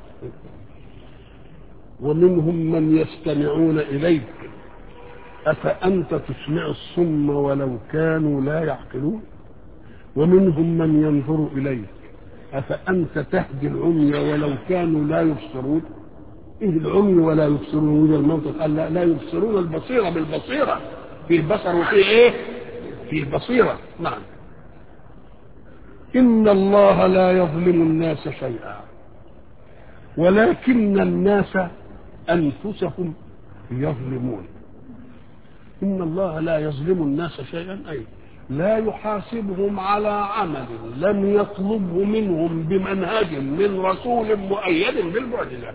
ومنهم من يستمعون إليك أفأنت تسمع الصم ولو كانوا لا يعقلون ومنهم من ينظر إليك أفأنت تهدي العمي ولو كانوا لا يبصرون إيه العمي ولا يبصرون وده المنطق قال لا, لا يبصرون البصيرة بالبصيرة فيه بصر وفيه إيه فيه بصيرة نعم إن الله لا يظلم الناس شيئا ولكن الناس أنفسهم يظلمون إن الله لا يظلم الناس شيئا أي لا يحاسبهم على عمل لم يطلبه منهم بمنهج من رسول مؤيد بالمعجزة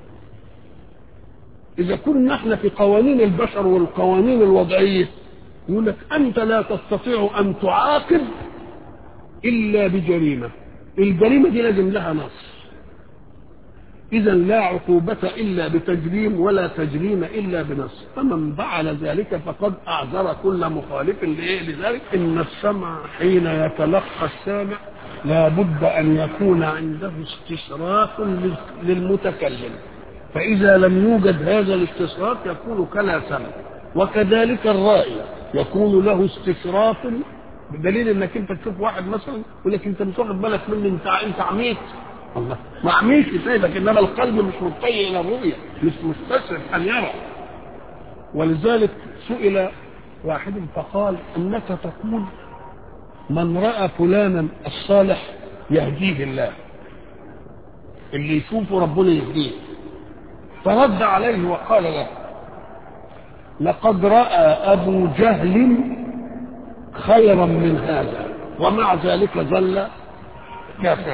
إذا كنا احنا في قوانين البشر والقوانين الوضعية يقول لك أنت لا تستطيع أن تعاقب إلا بجريمة الجريمة دي لازم لها نص إذا لا عقوبة إلا بتجريم ولا تجريم إلا بنص فمن فعل ذلك فقد أعذر كل مخالف لإيه لذلك إن السمع حين يتلقى السامع لا بد أن يكون عنده استشراف للمتكلم فإذا لم يوجد هذا الاستشراف يكون كلا سمع وكذلك الرائي يكون له استشراف بدليل انك انت تشوف واحد مثلا يقول لك انت مش واخد بالك مني انت انت عميت الله ما عميش سيبك انما القلب مش متجه الى الرؤيه مش مستشرف ان يرى ولذلك سئل واحد فقال انك تقول من راى فلانا الصالح يهديه الله اللي يشوفه ربنا يهديه فرد عليه وقال له لقد راى ابو جهل خيرا من هذا ومع ذلك ظل كافرا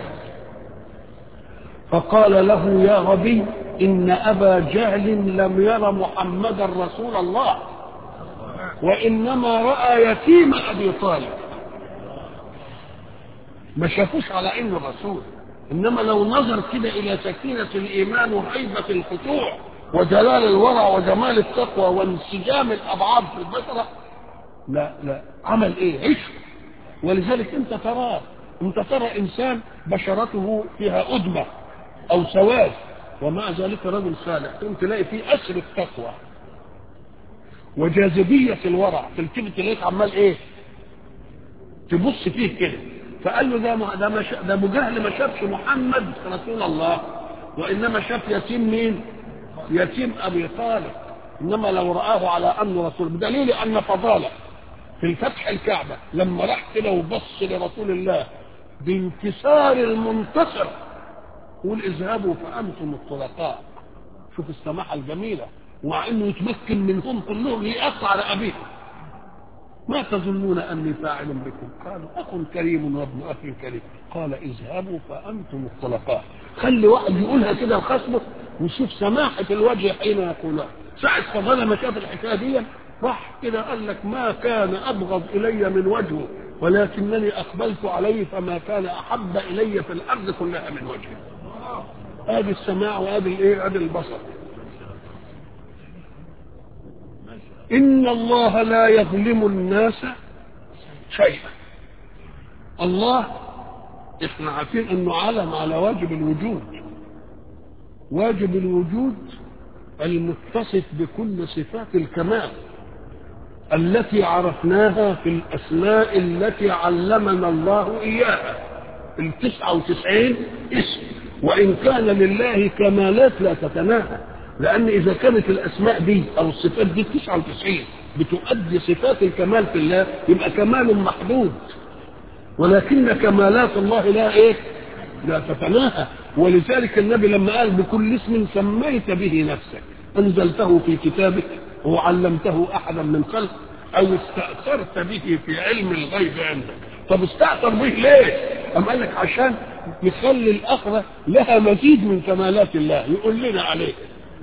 فقال له يا غبي إن أبا جهل لم ير محمدا رسول الله وإنما رأى يتيم أبي طالب ما شافوش على إنه رسول إنما لو نظر كده إلى سكينة الإيمان وهيبة الخشوع وجلال الورع وجمال التقوى وانسجام الأبعاد في البشرة لا لا عمل إيه عشق ولذلك أنت تراه أنت ترى إنسان بشرته فيها أدمة او سواد ومع ذلك رجل صالح تقوم تلاقي فيه اثر التقوى وجاذبيه الورع تلتفت تلاقيك عمال ايه تبص فيه كده فقال له ده ما ده ما ده ابو جهل ما شافش محمد رسول الله وانما شاف يتيم مين؟ يتيم ابي طالب انما لو راه على انه رسول بدليل ان فضاله في فتح الكعبه لما راح كده وبص لرسول الله بانكسار المنتصر قول اذهبوا فانتم الطلقاء شوف السماحه الجميله ومع انه يتمكن منهم كلهم يقطع رقبيهم ما تظنون اني فاعل بكم قالوا اخ كريم وابن اخ كريم قال اذهبوا فانتم الطلقاء خلي واحد يقولها كده لخصمه وشوف سماحه الوجه حين يقولها ساعه فضل ما شاف الحكايه دي راح كده قال لك ما كان ابغض الي من وجهه ولكنني اقبلت عليه فما كان احب الي في الارض كلها من وجهه ادي السماع وادي الايه ادي البصر ان الله لا يظلم الناس شيئا الله احنا عارفين انه علم على واجب الوجود واجب الوجود المتصف بكل صفات الكمال التي عرفناها في الاسماء التي علمنا الله اياها التسعة وتسعين اسم وإن كان لله كمالات لا تتناهى لأن إذا كانت الأسماء دي أو الصفات دي 99 بتؤدي صفات الكمال في الله يبقى كمال محدود ولكن كمالات الله لا إيه؟ لا تتناهى ولذلك النبي لما قال بكل اسم سميت به نفسك أنزلته في كتابك وعلمته أحدا من خلق أو استأثرت به في علم الغيب عندك طب استأثر به ليه؟ أم قال لك عشان يخلي الآخرة لها مزيد من كمالات الله يقول لنا عليه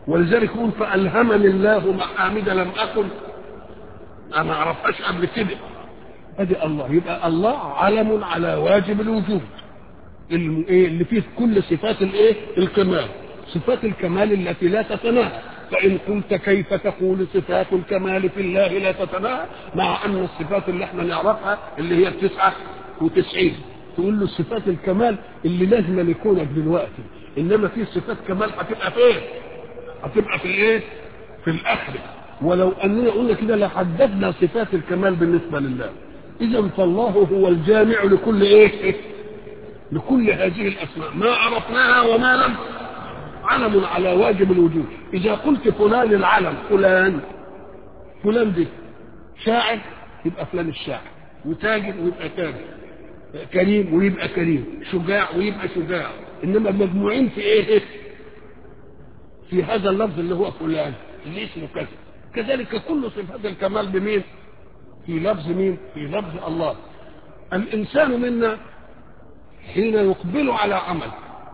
ولذلك يقول فألهمني الله محامد لم أكن أنا ما أعرفهاش قبل كده أدي الله يبقى الله علم على واجب الوجود اللي فيه كل صفات الايه الكمال صفات الكمال التي لا تتناهى فإن قلت كيف تقول صفات الكمال في الله لا تتناهى مع أن الصفات اللي احنا نعرفها اللي هي التسعة وتسعين تقول له صفات الكمال اللي لازم يكونك دلوقتي إنما في صفات كمال هتبقى فين؟ هتبقى في الايه؟ في الآخرة ولو أننا قلنا كده لحددنا صفات الكمال بالنسبة لله إذا فالله هو الجامع لكل إيه؟ لكل هذه الأسماء ما عرفناها وما لم علم على واجب الوجود إذا قلت فلان العلم فلان فلان دي شاعر يبقى فلان الشاعر وتاجر ويبقى تاجر كريم ويبقى كريم شجاع ويبقى شجاع إنما مجموعين في إيه؟ في هذا اللفظ اللي هو فلان اللي اسمه كذا كذلك كل صفات الكمال بمين؟ في لفظ مين؟ في لفظ الله الإنسان منا حين يقبل على عمل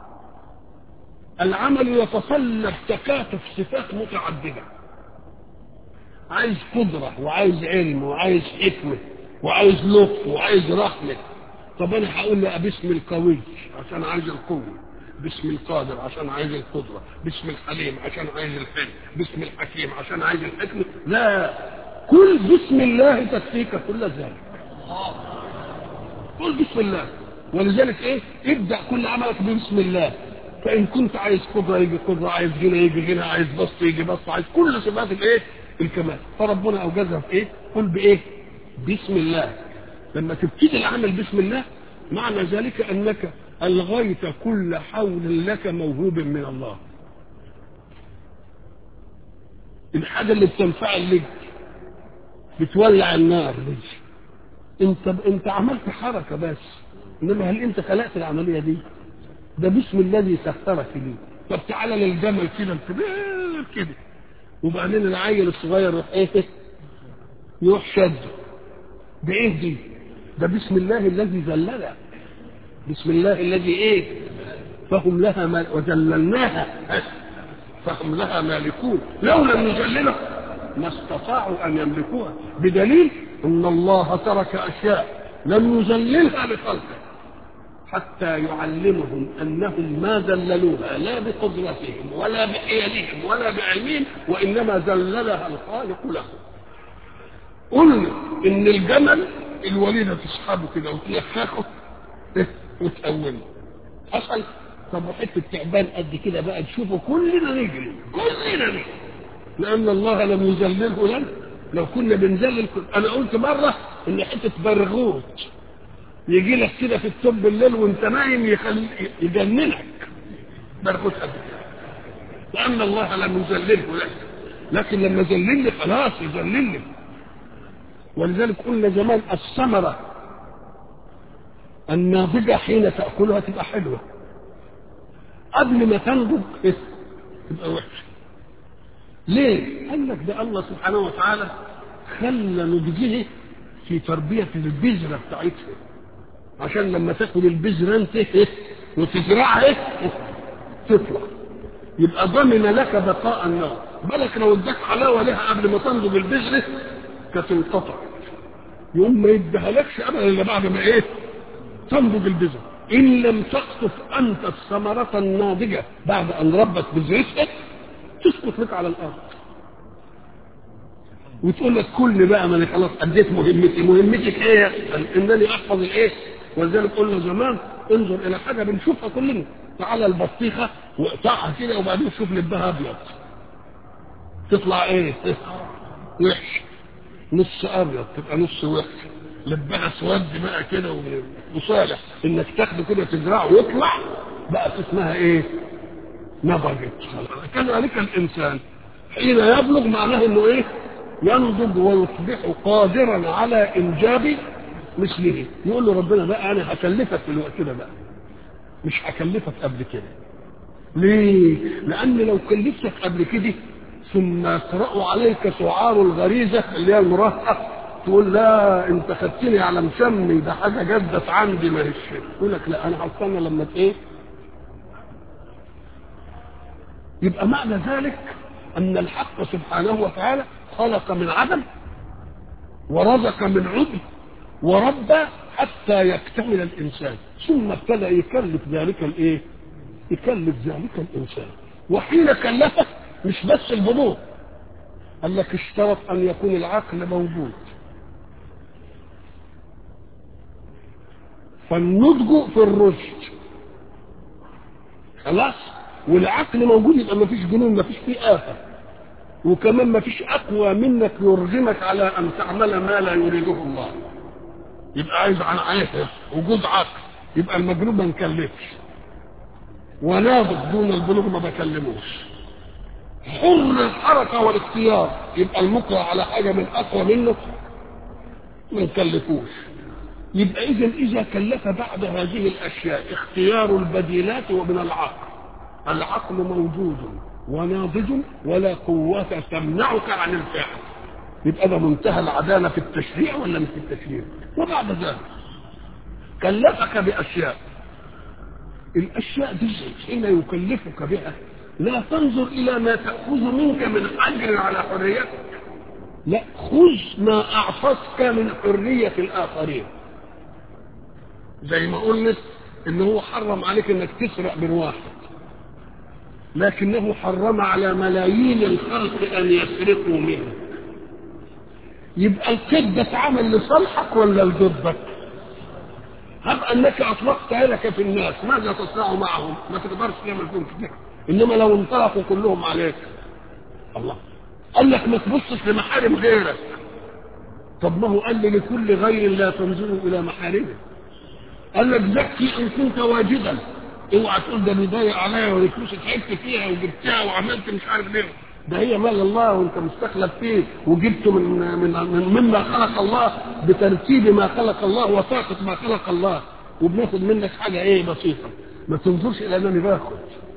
العمل يتصلب تكاتف صفات متعددة عايز قدرة وعايز علم وعايز حكمة وعايز لطف وعايز رحمة طب أنا هقول له باسم القوي عشان عايز القوة باسم القادر عشان عايز القدرة باسم الحليم عشان عايز الحلم باسم الحكيم عشان عايز الحكمة لا كل بسم الله تكفيك كل ذلك قل بسم الله ولذلك ايه ابدأ كل عملك بسم الله فإن كنت عايز قدرة يجي قدرة عايز غنى يجي غنى عايز بسط يجي بسط عايز كل صفات الايه الكمال فربنا أوجزها في ايه قل بايه بسم الله لما تبتدي العمل بسم الله معنى ذلك أنك ألغيت كل حول لك موهوب من الله الحاجة اللي بتنفعل لك بتولع النار دي انت انت عملت حركة بس انما هل انت خلقت العملية دي ده باسم الذي سخرك ليه طب تعالى للجمل كده الكبير كده وبعدين العيل الصغير يروح ايه يروح شده بايه دي ده بسم الله الذي ذللها بسم الله الذي ايه فهم لها مال وذللناها فهم لها مالكون لو لم نذللها ما استطاعوا ان يملكوها بدليل ان الله ترك اشياء لم يذللها لخلقه حتى يعلمهم انهم ما ذللوها لا بقدرتهم ولا بحيلهم ولا بعلمهم وانما ذللها الخالق لهم قلنا ان الجمل الوليده تسحبه كده وتلفخه وتقومه حصل طب حته تعبان قد كده بقى تشوفه كلنا نجري كلنا نجري لان الله لم يذلله لنا لو كنا بنذلل انا قلت مره ان حته برغوت يجي لك كده في التوب بالليل وانت نايم يخلي يجننك برغوت قد كده لان الله لم يذلله لك لكن لما ذللني خلاص يذللني ولذلك قلنا زمان الثمره الناضجه حين تاكلها تبقى حلوه قبل ما تنضج تبقى وحشه ليه؟ قال لك ده الله سبحانه وتعالى خلى نضجه في تربية البذرة بتاعتها عشان لما تاكل البذرة انت وتزرعها تطلع يبقى ضمن لك بقاء النار بالك لو اداك حلاوة لها قبل ما تنضج البذرة كانت انقطعت يوم ما يديها لكش ابدا الا بعد ما ايه تنضج البذرة ان لم تقطف انت الثمرة الناضجة بعد ان ربت بذرتها تسقط لك على الارض وتقول لك كل بقى ما انا خلاص اديت مهمتي مهمتك ايه انني احفظ الايه ولذلك قلنا زمان انظر الى حاجه بنشوفها كلنا تعالى البطيخه واقطعها كده وبعدين شوف لبها ابيض تطلع ايه وحش نص ابيض تبقى نص وحش لبها اسود بقى كده وصالح انك تاخده كده تزرعه ويطلع بقى اسمها ايه نضجت كذلك الانسان حين يبلغ معناه انه ايه ينضج ويصبح قادرا على انجاب مثله يقول له ربنا بقى انا هكلفك في الوقت ده بقى مش هكلفك قبل كده ليه لان لو كلفتك قبل كده ثم يقرأ عليك سعار الغريزة اللي هي المراهقة تقول لا انت خدتني على مسمي ده حاجة جدت عندي ما هيش يقول لك لا انا هستنى لما ايه يبقى معنى ذلك أن الحق سبحانه وتعالى خلق من عدم ورزق من عدم وربى حتى يكتمل الإنسان ثم ابتدأ يكلف ذلك الإيه؟ يكلف ذلك الإنسان وحين كلفه مش بس البلوغ قال لك اشترط أن يكون العقل موجود فالنضج في الرشد خلاص والعقل موجود يبقى ما فيش جنون ما فيش فيه آفة وكمان ما فيش أقوى منك يرغمك على أن تعمل ما لا يريده الله يبقى عايز عن عاهر وجود عقل يبقى المجنون ما نكلفش وناضج دون البلوغ ما بكلموش حر الحركة والاختيار يبقى المكره على حاجة من أقوى منه ما نكلفوش يبقى إذا إذا كلف بعد هذه الأشياء اختيار البديلات ومن العقل العقل موجود وناضج ولا قوة تمنعك عن الفعل يبقى ده منتهى العدالة في التشريع ولا مش في التشريع وبعد ذلك كلفك بأشياء الأشياء دي حين يكلفك بها لا تنظر إلى ما تأخذ منك من أجر على حريتك لا خذ ما أعطتك من حرية الآخرين زي ما قلنا إن هو حرم عليك إنك تسرق من واحد لكنه حرم على ملايين الخلق أن يسرقوا منه يبقى الكذب اتعمل لصالحك ولا لضدك؟ هب انك اطلقت يدك في الناس ماذا تصنع معهم؟ ما تقدرش تعمل فيهم كده انما لو انطلقوا كلهم عليك الله قال لك ما تبصش لمحارم غيرك طب ما هو قال لي لكل غير لا تنظروا الى محارمه قال لك زكي ان كنت واجدا اوعى تقول ده بيضايق عليا والفلوس تعبت فيها وجبتها وعملت مش عارف ليه ده هي مال الله وانت مستخلف فيه وجبته من من من مما خلق الله بترتيب ما خلق الله وطاقة ما خلق الله وبناخد منك حاجة ايه بسيطة ما تنظرش الى انني باخد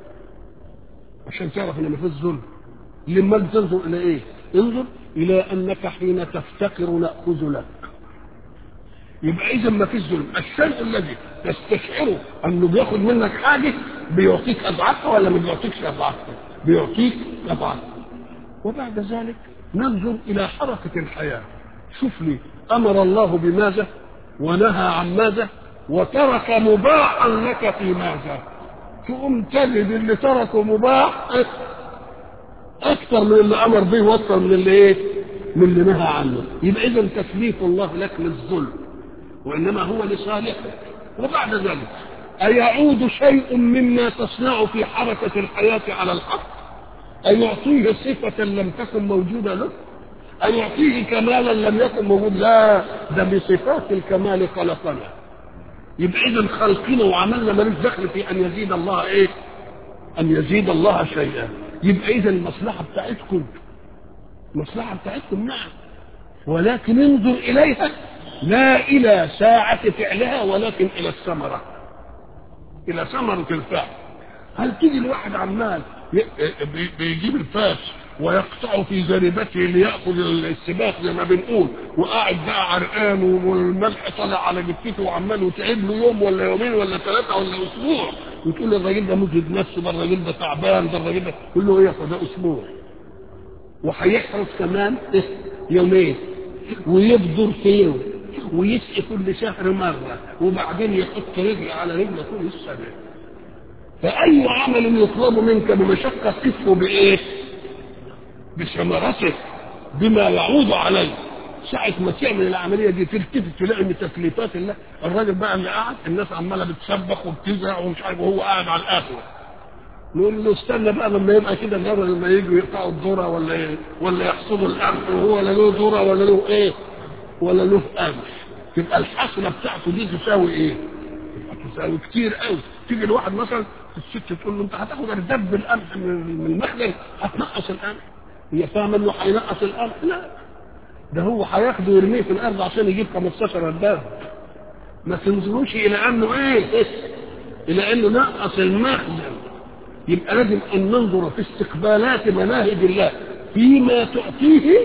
عشان تعرف ان مفيش ظلم لما تنظر الى ايه انظر الى انك حين تفتقر ناخذ لك يبقى اذا ما فيش ظلم الشيء الذي تستشعره انه بياخد منك حاجه بيعطيك اضعافها ولا ما بيعطيكش اضعافها بيعطيك اضعافها وبعد ذلك ننظر الى حركه الحياه شوف لي امر الله بماذا ونهى عن ماذا وترك مباحا لك في ماذا تقوم تجد اللي تركه مباح اكثر من اللي امر به واكثر من اللي ايه من اللي نهى عنه يبقى اذا تكليف الله لك للظلم وانما هو لصالحك وبعد ذلك ايعود شيء مما تصنع في حركه الحياه على الحق ان يعطيه صفه لم تكن موجوده له ان يعطيه كمالا لم يكن موجود لا ده بصفات الكمال خلقنا يبقى اذا خلقنا وعملنا ملوش دخل في ان يزيد الله ايه ان يزيد الله شيئا يبقى اذا المصلحه بتاعتكم المصلحه بتاعتكم نعم ولكن انظر اليها لا الى ساعه فعلها ولكن الى الثمره الى ثمره الفعل هل تيجي الواحد عمال بيجيب الفاس ويقطع في زريبته ليأخذ السباق زي ما بنقول وقاعد بقى عرقان والملح طالع على جثته وعمال وتعب له يوم ولا يومين ولا ثلاثة ولا أسبوع وتقول الراجل ده مجهد نفسه ده الراجل ده تعبان ده الراجل ده كله له ايه ده أسبوع وهيحرص كمان يومين ويبذر في يوم ويسقي كل شهر مرة وبعدين يحط رجل على رجل طول السنة فأي عمل يطلب منك بمشقة قفه بإيه؟ بثمرته بما يعود عليه ساعة ما تعمل العملية دي تلتفت تلاقي ان تكليفات الله الراجل بقى اللي قاعد الناس عمالة بتسبح وبتزرع ومش عارف وهو قاعد على القهوة نقول له استنى بقى لما يبقى كده النهارده لما يجوا يقطعوا الذرة ولا إيه؟ ولا يحصدوا القمح وهو لا له ذرة ولا له ايه ولا له قمح تبقى الحصلة بتاعته دي تساوي ايه؟ تساوي كتير قوي تيجي الواحد مثلا الست تقول له انت هتاخد اردب القمح من المخزن هتنقص القمح هي فاهمه انه هينقص القمح لا ده هو هياخده يرميه في الارض عشان يجيب 15 رداب ما تنظروش الى انه ايه الى انه نقص المخزن يبقى لازم ان ننظر في استقبالات مناهج الله فيما تعطيه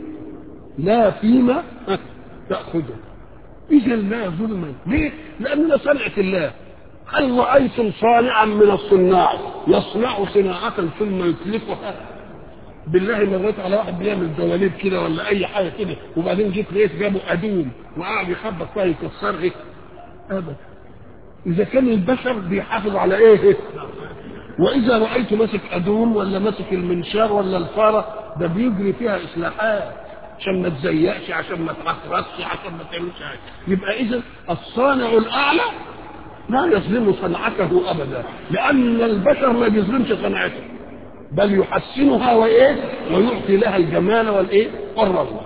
لا فيما تاخذه اذا لا ظلما ليه؟ لاننا صنعه الله هل رايتم صانعا من الصناع يصنع صناعه ثم يتلفها بالله مريت على واحد بيعمل دواليب كده ولا اي حاجه كده وبعدين جيت لقيت جابوا ادوم وقعد يخبط فيها يكسرها ابدا اذا كان البشر بيحافظ على ايه واذا رايت ماسك ادوم ولا ماسك المنشار ولا الفاره ده بيجري فيها اصلاحات عشان ما تزيقش عشان ما تحفرش عشان ما تعملش حاجه يبقى اذا الصانع الاعلى لا يظلم صنعته ابدا لان البشر ما بيظلمش صنعته بل يحسنها وايه ويعطي لها الجمال والايه والروعه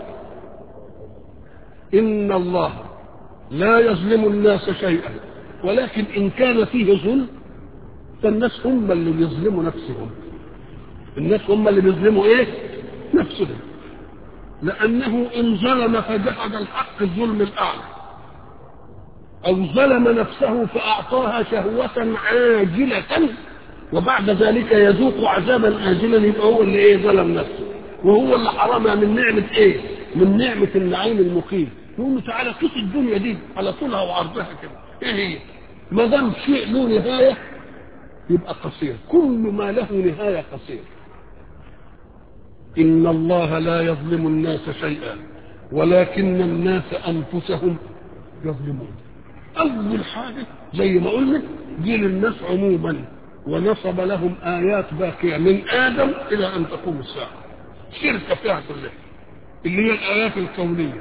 ان الله لا يظلم الناس شيئا ولكن ان كان فيه ظلم فالناس هم اللي بيظلموا نفسهم الناس هم اللي بيظلموا ايه نفسهم لانه ان ظلم فجحد الحق الظلم الاعلى او ظلم نفسه فاعطاها شهوه عاجله وبعد ذلك يذوق عذابا آجلا يبقى هو اللي ايه ظلم نفسه وهو اللي حرمها من نعمة ايه من نعمة النعيم المقيم يقول له تعالى قيس الدنيا دي على طولها وعرضها كده ايه هي ما دام شيء له نهاية يبقى قصير كل ما له نهاية قصير إن الله لا يظلم الناس شيئا ولكن الناس أنفسهم يظلمون أول حاجة زي ما قلنا جيل الناس عموما ونصب لهم آيات باقية من آدم إلى أن تقوم الساعة شركة فيها كلها اللي هي الآيات الكونية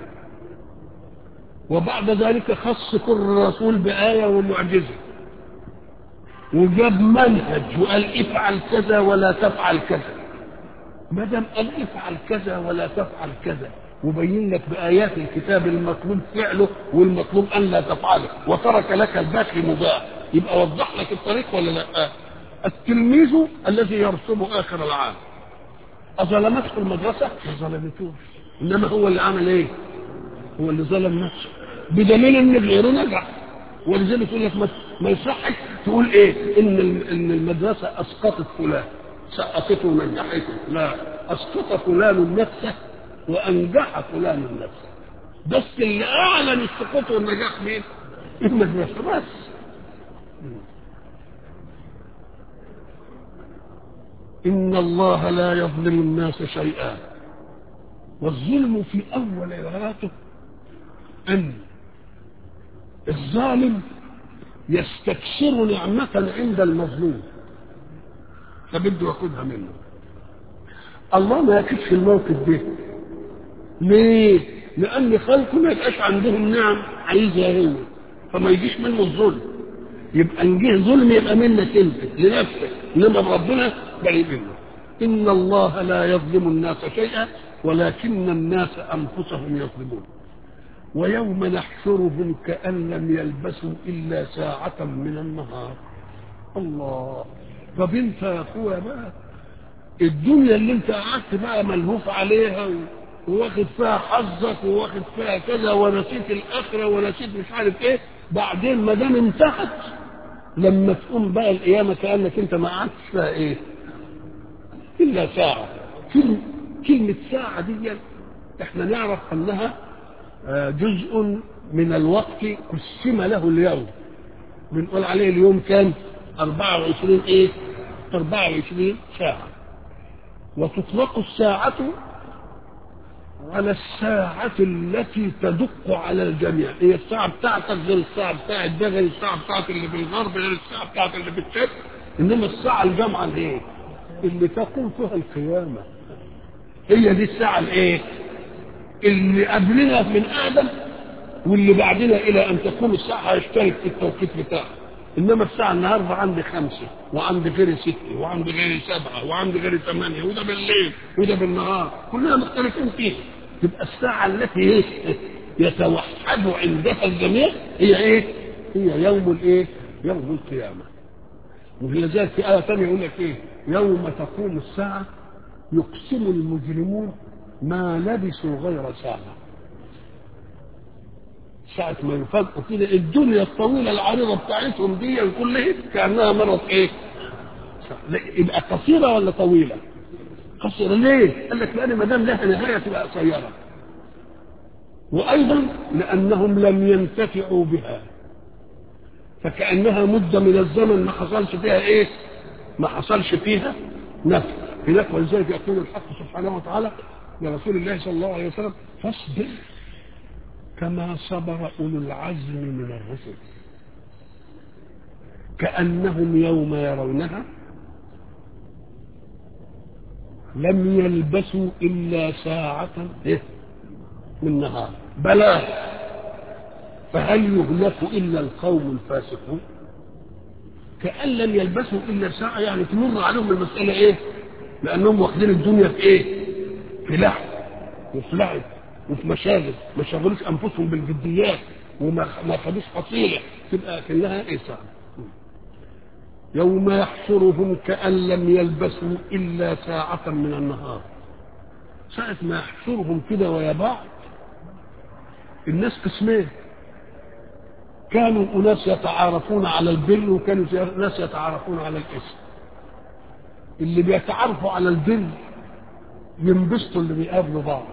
وبعد ذلك خص كل رسول بآية ومعجزة وجاب منهج وقال افعل كذا ولا تفعل كذا ما دام قال افعل كذا ولا تفعل كذا وبين لك بآيات الكتاب المطلوب فعله والمطلوب أن لا تفعله وترك لك الباقي مباح يبقى وضح لك الطريق ولا لا التلميذ الذي يرسم آخر العام أظلمته المدرسة ما ظلمتوش إنما هو اللي عمل إيه هو اللي ظلم نفسه بدليل إن غيره نجح ولذلك يقول لك ما يصحش تقول إيه إن إن المدرسة أسقطت فلان سقطته ونجحته لا أسقط فلان نفسه وأنجح فلان نفسه بس اللي أعلن السقوط والنجاح مين؟ المدرسة بس إن الله لا يظلم الناس شيئا والظلم في أول عباراته أن الظالم يستكثر نعمة عند المظلوم فبده ياخدها منه الله ما يكفش الموقف ده ليه؟ لأن خلقه ما يبقاش عندهم نعم عايزها هي فما يجيش منه الظلم يبقى ان جه ظلم يبقى منك انت لنفسك انما ربنا بريء منه ان الله لا يظلم الناس شيئا ولكن الناس انفسهم يظلمون ويوم نحشرهم كأن لم يلبسوا إلا ساعة من النهار الله طب انت يا اخويا بقى الدنيا اللي انت قعدت بقى ملهوف عليها وواخد فيها حظك وواخد فيها كذا ونسيت الاخره ونسيت مش عارف ايه بعدين ما دام انتهت لما تقوم بقى القيامه كانك انت ما قعدتش فيها ايه؟ الا ساعه كلمه ساعه دي احنا نعرف انها جزء من الوقت قسم له اليوم بنقول عليه اليوم كام 24 ايه 24 ساعة وتطلق الساعة على الساعة التي تدق على الجميع هي الساعة بتاعتك غير الساعة بتاعت ده غير الساعة بتاعت اللي في الغرب غير الساعة بتاعت اللي في الشرق انما الساعة الجامعة الايه اللي تقوم فيها القيامة هي دي الساعة الايه اللي قبلنا من ادم واللي بعدنا الى ان تقوم الساعه هيشترك في التوقيت بتاعه انما الساعه النهارده عندي خمسه وعندي غيري سته وعندي غيري سبعه وعندي غيري ثمانيه وده بالليل وده بالنهار كلنا مختلفين فيه تبقى الساعه التي ايه يتوحد عندها الجميع هي ايه؟ هي يوم الايه؟ يوم القيامه ولذلك في ايه ثانيه يقول لك ايه؟ يوم تقوم الساعه يقسم المجرمون ما لبثوا غير ساعة ساعة ما يفاجئوا كده الدنيا الطويلة العريضة بتاعتهم دي كلها كأنها مرت ايه؟ يبقى قصيرة ولا طويلة؟ قصيرة ليه؟ قال لك لأن ما دام لها نهاية تبقى قصيرة وأيضا لأنهم لم ينتفعوا بها فكأنها مدة من الزمن ما حصلش فيها ايه؟ ما حصلش فيها نفع هناك ولذلك يقول الحق سبحانه وتعالى لرسول الله صلى الله عليه وسلم فاصبر كما صبر أولو العزم من الرسل كأنهم يوم يرونها لم يلبثوا إلا ساعة من نهار بلى فهل يهلك إلا القوم الفاسقون كأن لم يلبثوا إلا ساعة يعني تمر عليهم المسألة إيه لأنهم واخدين الدنيا في إيه في لعب وفي لعب وفي مشاغل ما شغلوش أنفسهم بالجديات وما ما خدوش حصيلة تبقى كأنها إيه ساعة يوم يحشرهم كأن لم يلبثوا إلا ساعة من النهار ساعة ما يحشرهم كده ويا بعض الناس قسمين كانوا أناس يتعارفون على البر وكانوا ناس يتعارفون على الإثم اللي بيتعارفوا على البر ينبسطوا اللي بيقابلوا بعض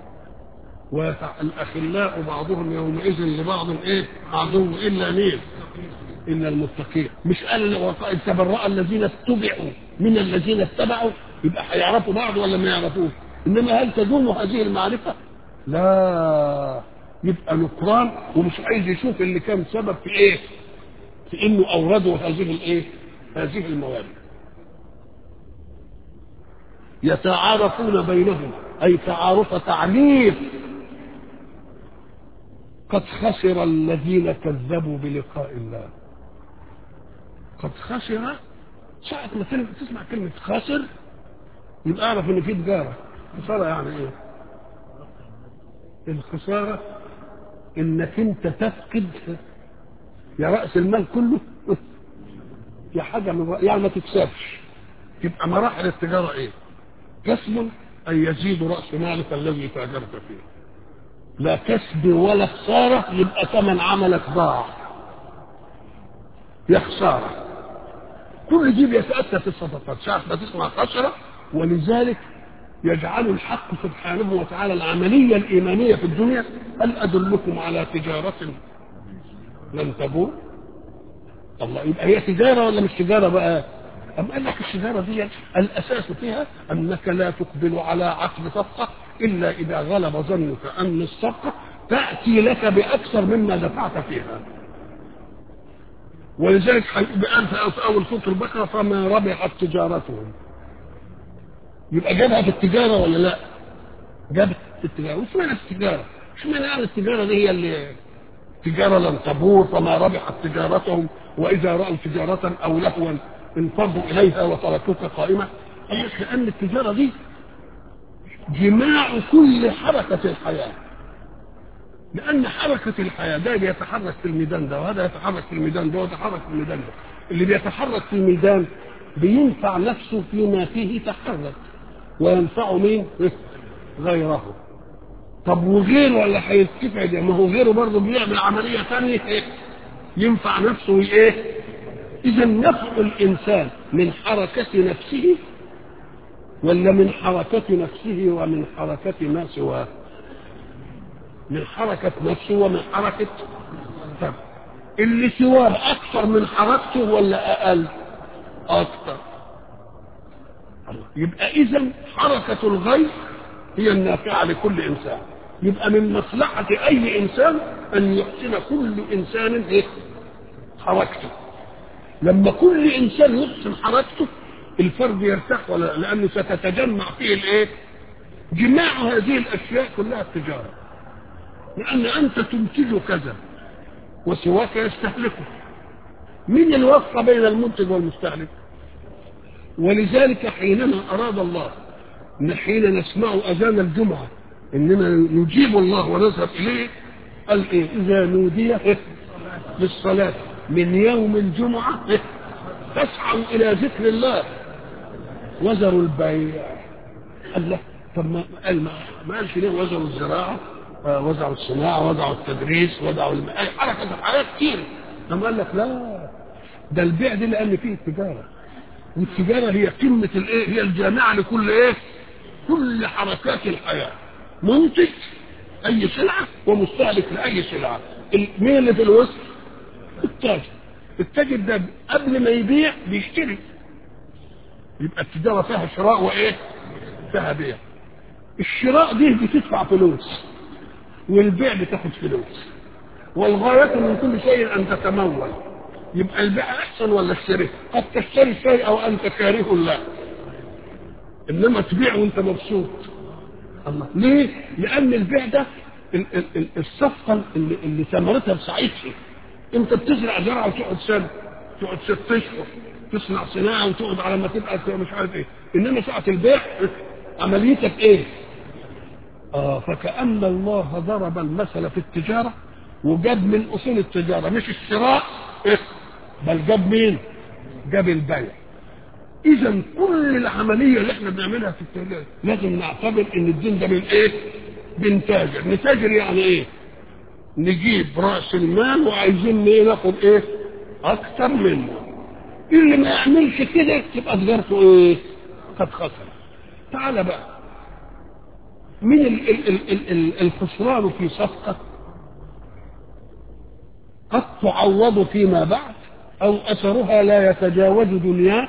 والأخلاء بعضهم يومئذ لبعض إيه عدو إلا مين إلا المتقين مش قال تبرأ الذين اتبعوا من الذين اتبعوا يبقى هيعرفوا بعض ولا ما يعرفوش إنما هل تدوم هذه المعرفة لا يبقى نكران ومش عايز يشوف اللي كان سبب في ايه في انه اوردوا هذه الايه هذه المواد يتعارفون بينهم اي تعارف تعريف قد خسر الذين كذبوا بلقاء الله قد خسر ساعة ما تسمع كلمة خاسر يبقى اعرف ان في تجارة خسارة يعني ايه الخسارة انك انت تفقد يا رأس المال كله يا حاجة من يعني ما تكسبش تبقى مراحل التجارة ايه كسب ان يزيد رأس مالك الذي تاجرت فيه لا كسب ولا خسارة يبقى ثمن عملك ضاع يا خسارة كل دي بيتأتى في الصدقات ساعة ما تسمع خسرة ولذلك يجعل الحق سبحانه وتعالى العملية الإيمانية في الدنيا هل أدلكم على تجارة لن تبور الله يبقى هي تجارة ولا مش تجارة بقى أم قال لك التجارة دي الأساس فيها أنك لا تقبل على عقد صفقة إلا إذا غلب ظنك أن الصفقة تأتي لك بأكثر مما دفعت فيها ولذلك قال في أول سورة البقرة فما ربحت تجارتهم يبقى جابها في التجارة ولا لا جابها في التجارة وش معنى التجارة مش معنى يعني التجارة دي هي اللي تجارة لن تبور فما ربحت تجارتهم وإذا رأوا تجارة أو لهوا انفضوا إليها وتركوك قائمة قال لك لأن التجارة دي جماع كل حركة الحياة لأن حركة الحياة ده بيتحرك في الميدان ده وهذا يتحرك في الميدان ده ويتحرك في الميدان ده اللي بيتحرك في الميدان بينفع نفسه فيما فيه تحرك وينفع مين غيره طب وغيره ولا هيستفعد ما هو غيره برضه بيعمل عملية ثانية ينفع نفسه ايه اذا نفع الانسان من حركة نفسه ولا من حركة نفسه ومن حركة ما سواه من حركة نفسه ومن حركة طب اللي سواه أكثر من حركته ولا أقل أكثر يبقى إذا حركة الغير هي النافعة لكل إنسان يبقى من مصلحة أي إنسان أن يحسن كل إنسان إيه؟ حركته لما كل إنسان يحسن حركته الفرد يرتاح ولا لأنه ستتجمع فيه الإيه؟ جماع هذه الأشياء كلها التجارة لأن أنت تنتج كذا وسواك يستهلكه من الوصفة بين المنتج والمستهلك ولذلك حينما أراد الله إن حين نسمع أذان الجمعة إننا نجيب الله ونذهب إليه قال إيه إذا نودي للصلاة من يوم الجمعة فاسعوا إلى ذكر الله وزروا البيع قال له طب ما قال ما قالش ليه وزروا الزراعة وزعوا الصناعة وزعوا التدريس وزعوا الم... حركة حاجات كتير أما قال لك لا ده البيع دي لأن فيه التجارة والتجارة هي قمة الإيه هي الجامعة لكل إيه كل حركات الحياة منتج أي سلعة ومستهلك لأي سلعة مين اللي في الوسط التاجر التاجر ده قبل ما يبيع بيشتري يبقى التجاره فيها شراء وايه فيها بيع الشراء دي بتدفع فلوس والبيع بتاخد فلوس والغاية من كل شيء أن تتمول يبقى البيع أحسن ولا الشراء قد تشتري الشيء أو أنت كاره له إنما تبيع وأنت مبسوط الله ليه؟ لأن البيع ده ال- ال- ال- الصفقة اللي, اللي ثمرتها بساعتها أنت بتزرع زرعة وتقعد سنة تقعد ست أشهر تصنع صناعة وتقعد على ما تبقى مش عارف إيه إنما ساعة البيع عمليتك إيه؟ آه فكأن الله ضرب المثل في التجارة وجاب من أصول التجارة مش الشراء إيه؟ بل جاب مين؟ جاب البيع إذا كل العملية اللي احنا بنعملها في التجارة لازم نعتبر إن الدين ده من إيه؟ بنتاجر، نتاجر يعني إيه؟ نجيب رأس المال وعايزين إيه ناخد إيه؟ أكثر منه. اللي ما يعملش كده تبقى تجارته إيه؟ قد خسر. تعالى بقى من ال- ال- ال- ال- ال- الخسران في صفقة قد تعوض فيما بعد أو أثرها لا يتجاوز دنياك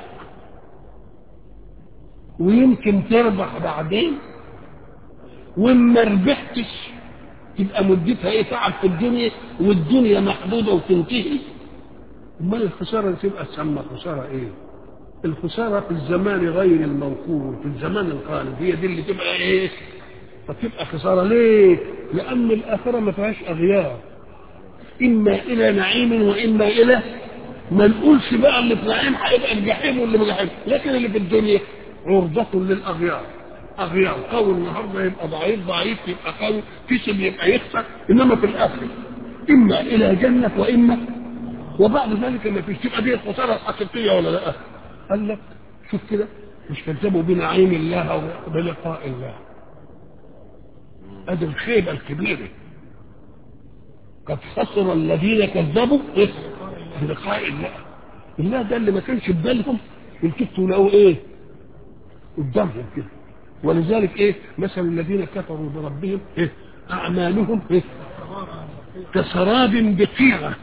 ويمكن تربح بعدين وما ربحتش تبقى مدتها ايه تعب في الدنيا والدنيا محدوده وتنتهي امال الخساره اللي تبقى تسمى خساره ايه؟ الخساره في الزمان غير الموقوت في الزمان الخالد هي دي اللي تبقى ايه؟ فتبقى خساره ليه؟ لان الاخره ما فيهاش اغيار اما الى نعيم واما الى ما نقولش بقى اللي في نعيم هيبقى الجحيم واللي في الجحيم لكن اللي في الدنيا عرضة للاغيار اغيار قوي النهارده يبقى ضعيف ضعيف يبقى قوي كسب يبقى يخسر انما في الاخر اما الى جنه واما وبعد ذلك ما فيش تبقى دي الخساره الحقيقيه ولا لا؟ قال لك شوف كده مش كذبوا بنعيم الله وبلقاء الله ادي الخيبه الكبيره قد خسر الذين كذبوا إيه؟ بلقاء الله الله ده اللي ما كانش في بالهم التفتوا لقوا ايه قدامهم كده ولذلك ايه مثل الذين كفروا بربهم إيه؟ اعمالهم إيه؟ كسراب بقيعه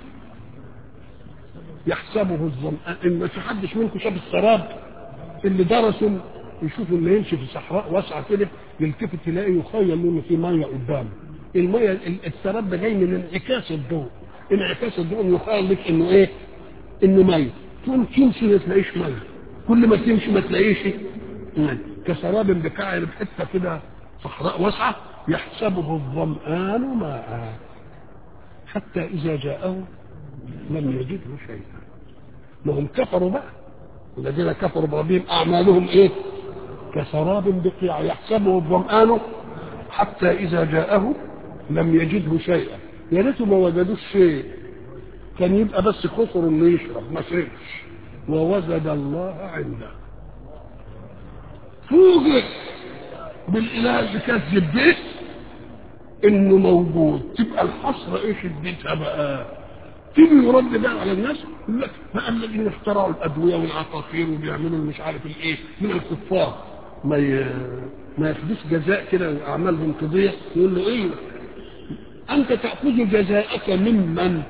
يحسبه الظمآن ان ما في حدش منكم شاف السراب اللي درسوا يشوفوا اللي يمشي في صحراء واسعه كده يلتفت يلاقي يخيل منه في ميه قدامه الميه السراب ده جاي من انعكاس الضوء انعكاس الضوء يخيل لك انه ايه؟ انه ميه تقوم تمشي ما تلاقيش ميه كل ما تمشي ما تلاقيش ميه كسراب بقاع بحته كده صحراء واسعه يحسبه الظمآن ماء حتى اذا جاءه لم يجده شيئا ما هم كفروا بقى الذين كفروا بربهم اعمالهم ايه كسراب بقيع يحسبه الظمآن حتى اذا جاءه لم يجده شيئا يا ريته ما وجدوش شيء كان يبقى بس خسر انه يشرب ما شربش ووجد الله عنده فوجئ بالاله اللي كذب به انه موجود تبقى الحسره ايه شدتها بقى تيجي يرد بقى على الناس يقول لك ما الذين اخترعوا الادويه والعقاقير وبيعملوا مش عارف الايه من الكفار ما ي... ما ياخدوش جزاء كده اعمالهم تضيع يقول له ايه انت تاخذ جزاءك ممن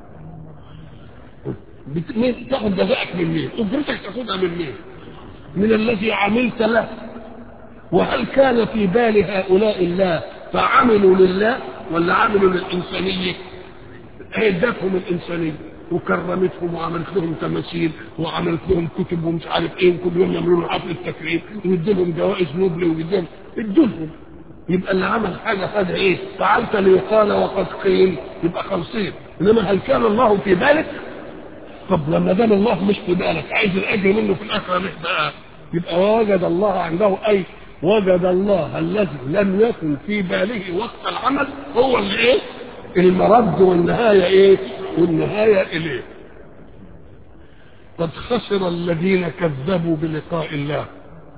بت... مين- تاخذ جزاءك من مين؟ اجرتك تاخذها من مين؟ من الذي عملت له وهل كان في بال هؤلاء الله فعملوا لله ولا عملوا للإنسانية ادتهم الإنسانية وكرمتهم وعملت لهم تماثيل وعملت لهم كتب ومش عارف ايه وكل يوم يعملوا لهم حفل التكريم ويدي لهم جوائز نوبل ويدي لهم ادوا لهم يبقى اللي عمل حاجة خد ايه فعلت ليقال وقد قيل يبقى خمسين انما هل كان الله في بالك طب لما دام الله مش في بالك عايز الاجر منه في الاخره مش بقى يبقى وجد الله عنده اي وجد الله الذي لم يكن في باله وقت العمل هو اللي ايه المرد والنهايه ايه والنهايه اليه قد خسر الذين كذبوا بلقاء الله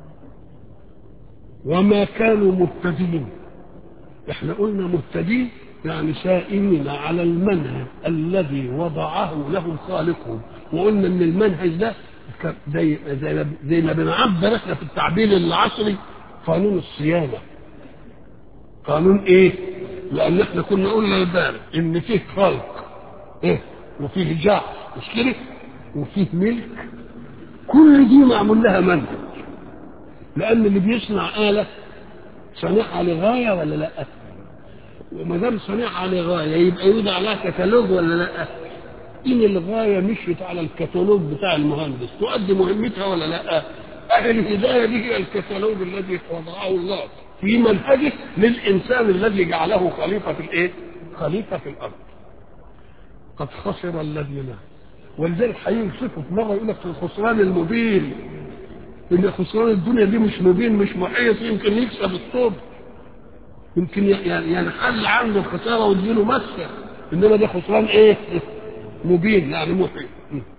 وما كانوا مهتدين احنا قلنا مهتدين يعني سائمين على المنهج الذي وضعه لهم خالقهم وقلنا ان المنهج ده ك- زي زي ما- زي ما بنعبر احنا في التعبير العصري قانون الصيانه قانون ايه؟ لان احنا كنا قلنا امبارح ان فيه خلق ايه؟ وفيه جعل مش كده؟ وفيه ملك كل دي معمول لها منهج لان اللي بيصنع اله صانعها لغايه ولا لا وما دام صانعها لغايه يبقى يوضع لها كتالوج ولا لا ان الغايه مشيت على الكتالوج بتاع المهندس تؤدي مهمتها ولا لا اهل الهدايه دي هي الكتالوج الذي وضعه الله في منهجه للانسان الذي جعله خليفه في الايه خليفه في الارض قد خسر الذين ولذلك هيوصفه في مره يقول لك الخسران المبين ان خسران الدنيا دي مش مبين مش محيط يمكن يكسب الصبح يمكن ينحل عنده الخساره وتجيله مسه انما ده خسران ايه؟ مبين يعني محيط